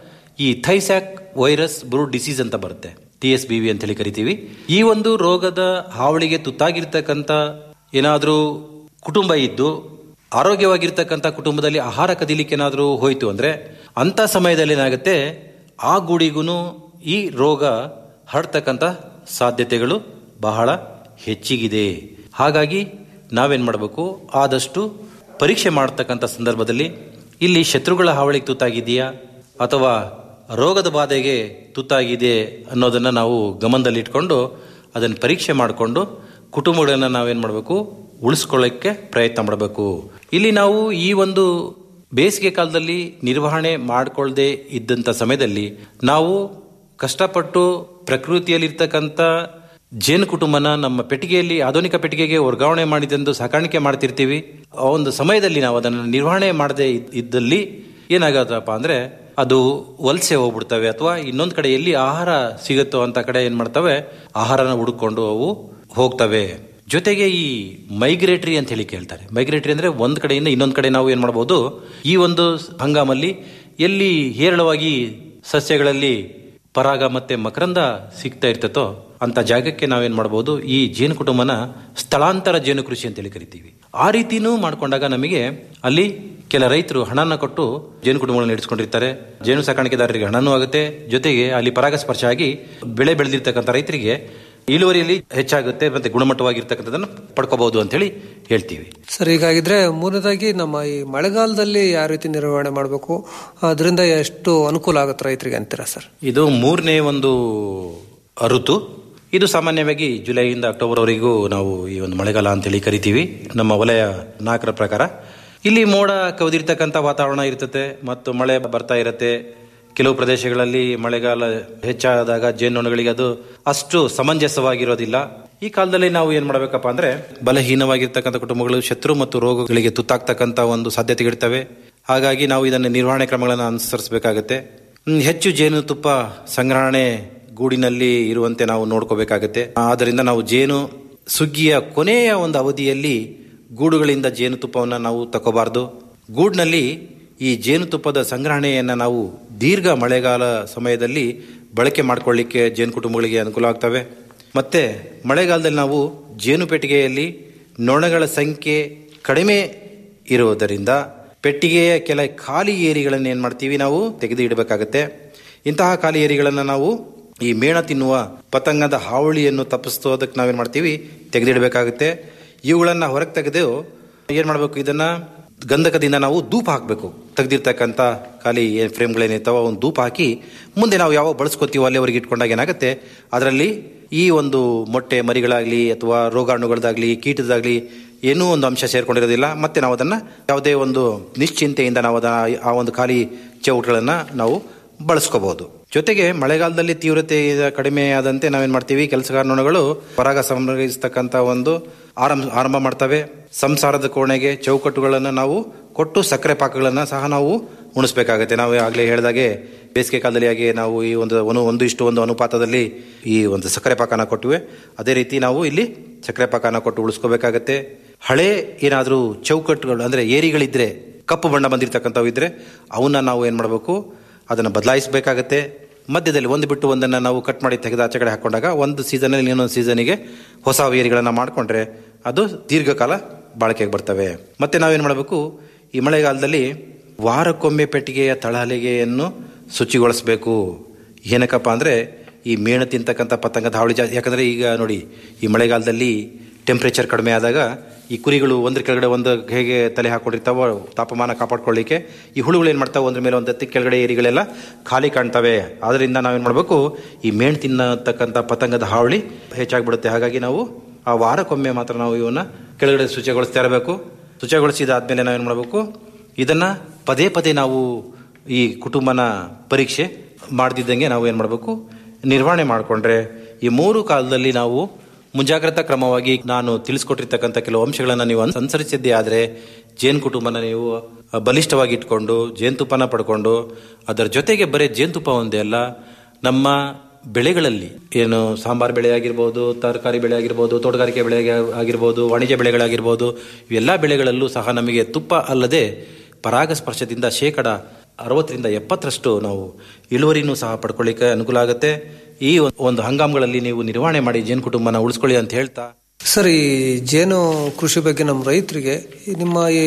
[SPEAKER 12] ಈ ಥೈಸ್ಯಾಕ್ ವೈರಸ್ ಬ್ರೂಡ್ ಡಿಸೀಸ್ ಅಂತ ಬರುತ್ತೆ ಟಿ ಎಸ್ ಬಿ ವಿ ಅಂತ ಹೇಳಿ ಕರಿತೀವಿ ಈ ಒಂದು ರೋಗದ ಹಾವಳಿಗೆ ತುತ್ತಾಗಿರ್ತಕ್ಕಂಥ ಏನಾದರೂ ಕುಟುಂಬ ಇದ್ದು ಆರೋಗ್ಯವಾಗಿರ್ತಕ್ಕಂಥ ಕುಟುಂಬದಲ್ಲಿ ಆಹಾರ ಕದೀಲಿಕ್ಕೆ ಏನಾದರೂ ಹೋಯ್ತು ಅಂದ್ರೆ ಅಂತ ಸಮಯದಲ್ಲಿ ಏನಾಗುತ್ತೆ ಆ ಗೂಡಿಗೂ ಈ ರೋಗ ಹರಡ್ತಕ್ಕಂಥ ಸಾಧ್ಯತೆಗಳು ಬಹಳ ಹೆಚ್ಚಿಗಿದೆ ಹಾಗಾಗಿ ನಾವೇನ್ ಮಾಡಬೇಕು ಆದಷ್ಟು ಪರೀಕ್ಷೆ ಮಾಡತಕ್ಕಂಥ ಸಂದರ್ಭದಲ್ಲಿ ಇಲ್ಲಿ ಶತ್ರುಗಳ ಹಾವಳಿಗೆ ತುತ್ತಾಗಿದೆಯಾ ಅಥವಾ ರೋಗದ ಬಾಧೆಗೆ ತುತ್ತಾಗಿದೆ ಅನ್ನೋದನ್ನ ನಾವು ಗಮನದಲ್ಲಿಟ್ಕೊಂಡು ಅದನ್ನು ಪರೀಕ್ಷೆ ಮಾಡಿಕೊಂಡು ಕುಟುಂಬಗಳನ್ನ ನಾವೇನ್ ಮಾಡಬೇಕು ಉಳಿಸ್ಕೊಳ್ಳೋಕ್ಕೆ ಪ್ರಯತ್ನ ಮಾಡಬೇಕು ಇಲ್ಲಿ ನಾವು ಈ ಒಂದು ಬೇಸಿಗೆ ಕಾಲದಲ್ಲಿ ನಿರ್ವಹಣೆ ಮಾಡಿಕೊಳ್ಳದೆ ಇದ್ದಂಥ ಸಮಯದಲ್ಲಿ ನಾವು ಕಷ್ಟಪಟ್ಟು ಪ್ರಕೃತಿಯಲ್ಲಿರ್ತಕ್ಕಂಥ ಜೇನು ಕುಟುಂಬನ ನಮ್ಮ ಪೆಟ್ಟಿಗೆಯಲ್ಲಿ ಆಧುನಿಕ ಪೆಟ್ಟಿಗೆಗೆ ವರ್ಗಾವಣೆ ಮಾಡಿದಂದು ಸಾಕಾಣಿಕೆ ಮಾಡ್ತಿರ್ತೀವಿ ಆ ಒಂದು ಸಮಯದಲ್ಲಿ ನಾವು ಅದನ್ನು ನಿರ್ವಹಣೆ ಮಾಡದೇ ಇದ್ದಲ್ಲಿ ಏನಾಗತ್ತಪ್ಪ ಅಂದ್ರೆ ಅದು ವಲಸೆ ಹೋಗ್ಬಿಡ್ತವೆ ಅಥವಾ ಇನ್ನೊಂದು ಕಡೆ ಎಲ್ಲಿ ಆಹಾರ ಸಿಗುತ್ತೋ ಅಂತ ಕಡೆ ಏನ್ ಮಾಡ್ತವೆ ಆಹಾರನ ಹುಡುಕೊಂಡು ಅವು ಹೋಗ್ತವೆ ಜೊತೆಗೆ ಈ ಮೈಗ್ರೇಟರಿ ಅಂತ ಹೇಳಿ ಕೇಳ್ತಾರೆ ಮೈಗ್ರೇಟರಿ ಅಂದ್ರೆ ಒಂದ್ ಕಡೆಯಿಂದ ಇನ್ನೊಂದ್ ಕಡೆ ನಾವು ಏನ್ ಮಾಡಬಹುದು ಈ ಒಂದು ಹಂಗಾಮಲ್ಲಿ ಎಲ್ಲಿ ಹೇರಳವಾಗಿ ಸಸ್ಯಗಳಲ್ಲಿ ಪರಾಗ ಮತ್ತೆ ಮಕರಂದ ಸಿಗ್ತಾ ಇರ್ತತೋ ಅಂತ ಜಾಗಕ್ಕೆ ನಾವೇನ್ ಮಾಡಬಹುದು ಈ ಜೇನು ಕುಟುಂಬನ ಸ್ಥಳಾಂತರ ಜೇನು ಕೃಷಿ ಅಂತೇಳಿ ಕರಿತೀವಿ ಆ ರೀತಿನೂ ಮಾಡ್ಕೊಂಡಾಗ ನಮಗೆ ಅಲ್ಲಿ ಕೆಲ ರೈತರು ಹಣನ ಕೊಟ್ಟು ಜೇನು ಕುಟುಂಬಗಳನ್ನ ನಡೆಸ್ಕೊಂಡಿರ್ತಾರೆ ಜೇನು ಸಾಕಾಣಿಕೆದಾರರಿಗೆ ಹಣನೂ ಆಗುತ್ತೆ ಜೊತೆಗೆ ಅಲ್ಲಿ ಪರಾಗಸ್ಪರ್ಶ ಆಗಿ ಬೆಳೆ ಬೆಳೆದಿರ್ತಕ್ಕಂಥ ರೈತರಿಗೆ ಇಳುವರಿಯಲ್ಲಿ ಹೆಚ್ಚಾಗುತ್ತೆ ಮತ್ತೆ ಗುಣಮಟ್ಟವಾಗಿರ್ತಕ್ಕಂಥದ್ದನ್ನು ಪಡ್ಕೋಬಹುದು ಅಂತ ಹೇಳಿ ಹೇಳ್ತೀವಿ
[SPEAKER 11] ಸರ್ ಹೀಗಾಗಿದ್ರೆ ಮೂರನೇದಾಗಿ ನಮ್ಮ ಈ ಮಳೆಗಾಲದಲ್ಲಿ ಯಾವ ರೀತಿ ನಿರ್ವಹಣೆ ಮಾಡಬೇಕು ಅದರಿಂದ ಎಷ್ಟು ಅನುಕೂಲ ಆಗುತ್ತೆ ರೈತರಿಗೆ ಅಂತೀರಾ ಸರ್
[SPEAKER 12] ಇದು ಮೂರನೇ ಒಂದು ಋತು ಇದು ಸಾಮಾನ್ಯವಾಗಿ ಜುಲೈಯಿಂದ ಅಕ್ಟೋಬರ್ವರೆಗೂ ನಾವು ಈ ಒಂದು ಮಳೆಗಾಲ ಅಂತೇಳಿ ಕರಿತೀವಿ ನಮ್ಮ ವಲಯ ನಾಲ್ಕರ ಪ್ರಕಾರ ಇಲ್ಲಿ ಮೋಡ ಕವಿದಿರ್ತಕ್ಕಂಥ ವಾತಾವರಣ ಇರ್ತದೆ ಮತ್ತು ಮಳೆ ಬರ್ತಾ ಇರುತ್ತೆ ಕೆಲವು ಪ್ರದೇಶಗಳಲ್ಲಿ ಮಳೆಗಾಲ ಹೆಚ್ಚಾದಾಗ ಜೇನುನೊಣಗಳಿಗೆ ಅದು ಅಷ್ಟು ಸಮಂಜಸವಾಗಿರೋದಿಲ್ಲ ಈ ಕಾಲದಲ್ಲಿ ನಾವು ಏನ್ ಮಾಡಬೇಕಪ್ಪ ಅಂದ್ರೆ ಬಲಹೀನವಾಗಿರ್ತಕ್ಕಂಥ ಕುಟುಂಬಗಳು ಶತ್ರು ಮತ್ತು ರೋಗಗಳಿಗೆ ತುತ್ತಾಗ್ತಕ್ಕಂಥ ಒಂದು ಸಾಧ್ಯತೆಗಳಿರ್ತವೆ ಹಾಗಾಗಿ ನಾವು ಇದನ್ನು ನಿರ್ವಹಣೆ ಕ್ರಮಗಳನ್ನು ಅನುಸರಿಸಬೇಕಾಗತ್ತೆ ಹ್ಮ್, ಹೆಚ್ಚು ಜೇನುತುಪ್ಪ ಸಂಗ್ರಹಣೆ ಗೂಡಿನಲ್ಲಿ ಇರುವಂತೆ ನಾವು ನೋಡ್ಕೋಬೇಕಾಗತ್ತೆ ಆದ್ದರಿಂದ ನಾವು ಜೇನು ಸುಗ್ಗಿಯ ಕೊನೆಯ ಒಂದು ಅವಧಿಯಲ್ಲಿ ಗೂಡುಗಳಿಂದ ಜೇನುತುಪ್ಪವನ್ನು ನಾವು ತಗೋಬಾರ್ದು ಗೂಡಿನಲ್ಲಿ ಈ ಜೇನುತುಪ್ಪದ ಸಂಗ್ರಹಣೆಯನ್ನು ನಾವು ದೀರ್ಘ ಮಳೆಗಾಲ ಸಮಯದಲ್ಲಿ ಬಳಕೆ ಮಾಡಿಕೊಳ್ಳಿಕ್ಕೆ ಜೇನು ಕುಟುಂಬಗಳಿಗೆ ಅನುಕೂಲ ಆಗ್ತವೆ ಮತ್ತೆ ಮಳೆಗಾಲದಲ್ಲಿ ನಾವು ಜೇನು ಪೆಟ್ಟಿಗೆಯಲ್ಲಿ ನೊಣಗಳ ಸಂಖ್ಯೆ ಕಡಿಮೆ ಇರುವುದರಿಂದ ಪೆಟ್ಟಿಗೆಯ ಕೆಲ ಖಾಲಿ ಏರಿಗಳನ್ನು ಏನು ಮಾಡ್ತೀವಿ ನಾವು ತೆಗೆದು ಇಡಬೇಕಾಗತ್ತೆ ಇಂತಹ ಖಾಲಿ ಏರಿಗಳನ್ನು ನಾವು ಈ ಮೇಣ ತಿನ್ನುವ ಪತಂಗದ ಹಾವಳಿಯನ್ನು ತಪ್ಪಿಸೋದಕ್ಕೆ ನಾವೇನು ಮಾಡ್ತೀವಿ ತೆಗೆದಿಡಬೇಕಾಗುತ್ತೆ ಇವುಗಳನ್ನು ಹೊರಗೆ ತೆಗೆದು ಏನು ಮಾಡಬೇಕು ಇದನ್ನ ಗಂಧಕದಿಂದ ನಾವು ಧೂಪ ಹಾಕಬೇಕು ತೆಗೆದಿರ್ತಕ್ಕಂಥ ಖಾಲಿ ಏನು ಫ್ರೇಮ್ಗಳೇನಿರ್ತಾವ ಒಂದು ಧೂಪ ಹಾಕಿ ಮುಂದೆ ನಾವು ಯಾವಾಗ ಬಳಸ್ಕೊತೀವೋ ಅಲ್ಲಿವರೆಗೆ ಇಟ್ಕೊಂಡಾಗ ಏನಾಗುತ್ತೆ ಅದರಲ್ಲಿ ಈ ಒಂದು ಮೊಟ್ಟೆ ಮರಿಗಳಾಗಲಿ ಅಥವಾ ರೋಗಾಣುಗಳದಾಗಲಿ ಕೀಟದಾಗಲಿ ಏನೂ ಒಂದು ಅಂಶ ಸೇರ್ಕೊಂಡಿರೋದಿಲ್ಲ ಮತ್ತೆ ನಾವು ಅದನ್ನು ಯಾವುದೇ ಒಂದು ನಿಶ್ಚಿಂತೆಯಿಂದ ನಾವು ಅದನ್ನ ಆ ಒಂದು ಖಾಲಿ ಚೌಟ್ಗಳನ್ನು ನಾವು ಬಳಸ್ಕೋಬಹುದು ಜೊತೆಗೆ ಮಳೆಗಾಲದಲ್ಲಿ ತೀವ್ರತೆ ಕಡಿಮೆ ಆದಂತೆ ನಾವೇನ್ ಮಾಡ್ತೀವಿ ಕೆಲಸಗಾರ ನೊಣಗಳು ಪರಾಗ ಸಂಗ್ರಹಿಸ್ತಕ್ಕಂಥ ಒಂದು ಆರಂಭ ಆರಂಭ ಮಾಡ್ತವೆ ಸಂಸಾರದ ಕೋಣೆಗೆ ಚೌಕಟ್ಟುಗಳನ್ನು ನಾವು ಕೊಟ್ಟು ಸಕ್ಕರೆ ಪಾಕಗಳನ್ನು ಸಹ ನಾವು ಉಣಿಸ್ಬೇಕಾಗತ್ತೆ ನಾವು ಆಗಲೇ ಹೇಳಿದಾಗೆ ಬೇಸಿಗೆ ಕಾಲದಲ್ಲಿ ಹಾಗೆ ನಾವು ಈ ಒಂದು ಒಂದು ಒಂದು ಇಷ್ಟು ಒಂದು ಅನುಪಾತದಲ್ಲಿ ಈ ಒಂದು ಸಕ್ಕರೆ ಪಾಕನ ಕೊಟ್ಟಿವೆ ಅದೇ ರೀತಿ ನಾವು ಇಲ್ಲಿ ಸಕ್ಕರೆ ಪಾಕನ ಕೊಟ್ಟು ಉಳಿಸ್ಕೋಬೇಕಾಗತ್ತೆ ಹಳೆ ಏನಾದರೂ ಚೌಕಟ್ಟುಗಳು ಅಂದ್ರೆ ಏರಿಗಳಿದ್ರೆ ಕಪ್ಪು ಬಣ್ಣ ಬಂದಿರತಕ್ಕಂಥವು ಇದ್ರೆ ಅವನ್ನ ನಾವು ಏನ್ ಮಾಡಬೇಕು ಅದನ್ನು ಬದಲಾಯಿಸಬೇಕಾಗತ್ತೆ ಮಧ್ಯದಲ್ಲಿ ಒಂದು ಬಿಟ್ಟು ಒಂದನ್ನು ನಾವು ಕಟ್ ಮಾಡಿ ತೆಗೆದು ಆಚೆ ಕಡೆ ಹಾಕೊಂಡಾಗ ಒಂದು ಸೀಸನಲ್ಲಿ ಇನ್ನೊಂದು ಸೀಸನಿಗೆ ಹೊಸ ಏರಿಗಳನ್ನು ಮಾಡಿಕೊಂಡ್ರೆ ಅದು ದೀರ್ಘಕಾಲ ಬಾಳಿಕೆಗೆ ಬರ್ತವೆ ಮತ್ತೆ ನಾವೇನು ಮಾಡಬೇಕು ಈ ಮಳೆಗಾಲದಲ್ಲಿ ವಾರಕ್ಕೊಮ್ಮೆ ಪೆಟ್ಟಿಗೆಯ ತಳಹಲಿಗೆಯನ್ನು ಶುಚಿಗೊಳಿಸಬೇಕು ಏನಕ್ಕಪ್ಪ ಅಂದರೆ ಈ ಮೇಣ ತಿಂತಕ್ಕಂಥ ಪತಂಗದ ಹಾವಳಿ ಜಾಸ್ತಿ ಯಾಕಂದರೆ ಈಗ ನೋಡಿ ಈ ಮಳೆಗಾಲದಲ್ಲಿ ಟೆಂಪ್ರೇಚರ್ ಕಡಿಮೆ ಆದಾಗ ಈ ಕುರಿಗಳು ಒಂದ್ರ ಕೆಳಗಡೆ ಒಂದು ಹೇಗೆ ತಲೆ ಹಾಕೊಂಡಿರ್ತಾವೋ ತಾಪಮಾನ ಕಾಪಾಡ್ಕೊಳ್ಳಿಕ್ಕೆ ಈ ಹುಳುಗಳು ಏನು ಮಾಡ್ತಾವೆ ಒಂದ್ರ ಮೇಲೆ ಒಂದು ಹತ್ತಿ ಕೆಳಗಡೆ ಏರಿಗಳೆಲ್ಲ ಖಾಲಿ ಕಾಣ್ತವೆ ಆದ್ರಿಂದ ನಾವೇನು ಮಾಡಬೇಕು ಈ ಮೇಣ್ ತಿನ್ನತಕ್ಕಂಥ ಪತಂಗದ ಹಾವಳಿ ಹೆಚ್ಚಾಗ್ಬಿಡುತ್ತೆ ಹಾಗಾಗಿ ನಾವು ಆ ವಾರಕ್ಕೊಮ್ಮೆ ಮಾತ್ರ ನಾವು ಇವನ್ನ ಕೆಳಗಡೆ ಶುಚಿಗೊಳಿಸ್ತಾ ಇರಬೇಕು ಶುಚಿಗೊಳಿಸಿದಾದ್ಮೇಲೆ ನಾವೇನು ಮಾಡಬೇಕು ಇದನ್ನ ಪದೇ ಪದೇ ನಾವು ಈ ಕುಟುಂಬನ ಪರೀಕ್ಷೆ ಮಾಡದಿದ್ದಂಗೆ ನಾವು ಏನು ಮಾಡಬೇಕು ನಿರ್ವಹಣೆ ಮಾಡಿಕೊಂಡ್ರೆ ಈ ಮೂರು ಕಾಲದಲ್ಲಿ ನಾವು ಮುಂಜಾಗ್ರತಾ ಕ್ರಮವಾಗಿ ನಾನು ತಿಳಿಸ್ಕೊಟ್ಟಿರ್ತಕ್ಕಂಥ ಕೆಲವು ಅಂಶಗಳನ್ನು ನೀವು ಅನುಸರಿಸಿದ್ದೇ ಆದರೆ ಜೇನು ಕುಟುಂಬನ ನೀವು ಬಲಿಷ್ಠವಾಗಿ ಇಟ್ಕೊಂಡು ಜೇನುತುಪ್ಪನ ಪಡ್ಕೊಂಡು ಅದರ ಜೊತೆಗೆ ಬರೀ ಜೇನುತುಪ್ಪ ಒಂದೇ ಅಲ್ಲ ನಮ್ಮ ಬೆಳೆಗಳಲ್ಲಿ ಏನು ಸಾಂಬಾರ್ ಬೆಳೆ ಆಗಿರ್ಬೋದು ತರಕಾರಿ ಬೆಳೆ ಆಗಿರ್ಬೋದು ತೋಟಗಾರಿಕೆ ಬೆಳೆ ಆಗಿರ್ಬೋದು ವಾಣಿಜ್ಯ ಬೆಳೆಗಳಾಗಿರ್ಬೋದು ಇವೆಲ್ಲ ಬೆಳೆಗಳಲ್ಲೂ ಸಹ ನಮಗೆ ತುಪ್ಪ ಅಲ್ಲದೆ ಪರಾಗಸ್ಪರ್ಶದಿಂದ ಶೇಕಡ ಅರವತ್ತರಿಂದ ಎಪ್ಪತ್ತರಷ್ಟು ನಾವು ಇಳುವರಿನೂ ಸಹ ಪಡ್ಕೊಳ್ಳಿಕ್ಕೆ ಅನುಕೂಲ ಆಗುತ್ತೆ ಈ ಒಂದು ಹಂಗಾಮಗಳಲ್ಲಿ ನೀವು ನಿರ್ವಹಣೆ ಮಾಡಿ ಜೇನು ಕುಟುಂಬನ ಉಳಿಸ್ಕೊಳ್ಳಿ ಅಂತ ಹೇಳ್ತಾ
[SPEAKER 11] ಸರ್ ಈ ಜೇನು ಕೃಷಿ ಬಗ್ಗೆ ನಮ್ಮ ರೈತರಿಗೆ ಈ ನಿಮ್ಮ ಈ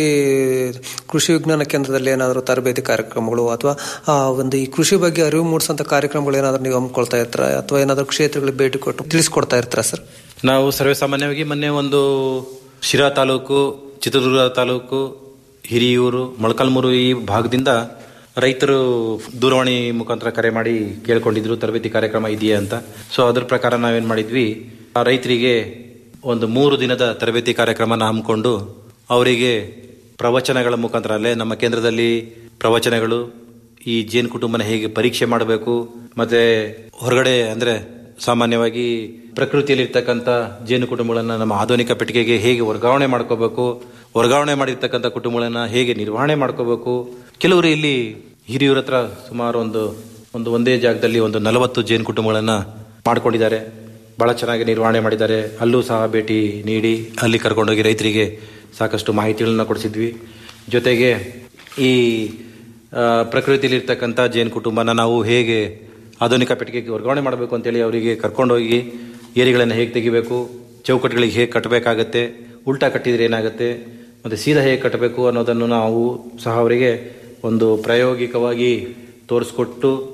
[SPEAKER 11] ಕೃಷಿ ವಿಜ್ಞಾನ ಕೇಂದ್ರದಲ್ಲಿ ಏನಾದರೂ ತರಬೇತಿ ಕಾರ್ಯಕ್ರಮಗಳು ಅಥವಾ ಆ ಒಂದು ಈ ಕೃಷಿ ಬಗ್ಗೆ ಅರಿವು ಮೂಡಿಸೋಂಥ ಕಾರ್ಯಕ್ರಮಗಳು ಏನಾದರೂ ನೀವು ಹಮ್ಮಿಕೊಳ್ತಾ ಇರ್ತಾರ ಅಥವಾ ಏನಾದರೂ ಕ್ಷೇತ್ರಗಳಿಗೆ ಭೇಟಿ ಕೊಟ್ಟು ತಿಳಿಸ್ಕೊಡ್ತಾ ಇರ್ತಾರ ಸರ್
[SPEAKER 12] ನಾವು ಸರ್ವೇಸಾಮಾನ್ಯವಾಗಿ ಮೊನ್ನೆ ಒಂದು ಶಿರಾ ತಾಲೂಕು ಚಿತ್ರದುರ್ಗ ತಾಲೂಕು ಹಿರಿಯೂರು ಮೊಳಕಾಲ್ಮೂರು ಈ ಭಾಗದಿಂದ ರೈತರು ದೂರವಾಣಿ ಮುಖಾಂತರ ಕರೆ ಮಾಡಿ ಕೇಳ್ಕೊಂಡಿದ್ರು ತರಬೇತಿ ಕಾರ್ಯಕ್ರಮ ಇದೆಯಾ ಅಂತ ಸೊ ಅದ್ರ ಪ್ರಕಾರ ನಾವೇನ್ ಮಾಡಿದ್ವಿ ಆ ರೈತರಿಗೆ ಒಂದು ಮೂರು ದಿನದ ತರಬೇತಿ ಕಾರ್ಯಕ್ರಮನ ಹಮ್ಮಿಕೊಂಡು ಅವರಿಗೆ ಪ್ರವಚನಗಳ ಮುಖಾಂತರ ಅಲ್ಲೇ ನಮ್ಮ ಕೇಂದ್ರದಲ್ಲಿ ಪ್ರವಚನಗಳು ಈ ಜೇನು ಕುಟುಂಬನ ಹೇಗೆ ಪರೀಕ್ಷೆ ಮಾಡಬೇಕು ಮತ್ತೆ ಹೊರಗಡೆ ಅಂದ್ರೆ ಸಾಮಾನ್ಯವಾಗಿ ಪ್ರಕೃತಿಯಲ್ಲಿರ್ತಕ್ಕಂಥ ಜೇನು ಕುಟುಂಬಗಳನ್ನ ನಮ್ಮ ಆಧುನಿಕ ಪೆಟ್ಟಿಗೆಗೆ ಹೇಗೆ ವರ್ಗಾವಣೆ ಮಾಡ್ಕೋಬೇಕು ವರ್ಗಾವಣೆ ಮಾಡಿರ್ತಕ್ಕಂಥ ಕುಟುಂಬಗಳನ್ನ ಹೇಗೆ ನಿರ್ವಹಣೆ ಮಾಡ್ಕೋಬೇಕು ಕೆಲವರು ಇಲ್ಲಿ ಹಿರಿಯೂರ ಹತ್ರ ಸುಮಾರು ಒಂದು ಒಂದು ಒಂದೇ ಜಾಗದಲ್ಲಿ ಒಂದು ನಲವತ್ತು ಜೇನು ಕುಟುಂಬಗಳನ್ನ ಮಾಡ್ಕೊಂಡಿದ್ದಾರೆ ಬಹಳ ಚೆನ್ನಾಗಿ ನಿರ್ವಹಣೆ ಮಾಡಿದ್ದಾರೆ ಅಲ್ಲೂ ಸಹ ಭೇಟಿ ನೀಡಿ ಅಲ್ಲಿ ಕರ್ಕೊಂಡೋಗಿ ರೈತರಿಗೆ ಸಾಕಷ್ಟು ಮಾಹಿತಿಗಳನ್ನ ಕೊಡಿಸಿದ್ವಿ ಜೊತೆಗೆ ಈ ಆ, ಪ್ರಕೃತಿಯಲ್ಲಿರ್ತಕ್ಕಂಥ ಜೇನು ಕುಟುಂಬನ ನಾವು ಹೇಗೆ ಆಧುನಿಕ ಪೆಟ್ಟಿಗೆಗೆ ವರ್ಗಾವಣೆ ಮಾಡಬೇಕು ಅಂತೇಳಿ ಅವರಿಗೆ ಕರ್ಕೊಂಡೋಗಿ ಏರಿಗಳನ್ನು ಹೇಗೆ ತೆಗಿಬೇಕು ಚೌಕಟ್ಟುಗಳಿಗೆ ಹೇಗೆ ಕಟ್ಟಬೇಕಾಗತ್ತೆ ಉಲ್ಟಾ ಕಟ್ಟಿದ್ರೆ ಏನಾಗುತ್ತೆ ಮತ್ತು ಸೀದಾ ಹೇಗೆ ಕಟ್ಟಬೇಕು ಅನ್ನೋದನ್ನು ನಾವು ಸಹ ಅವರಿಗೆ ಒಂದು ಪ್ರಾಯೋಗಿಕವಾಗಿ ತೋರಿಸ್ಕೊಟ್ಟು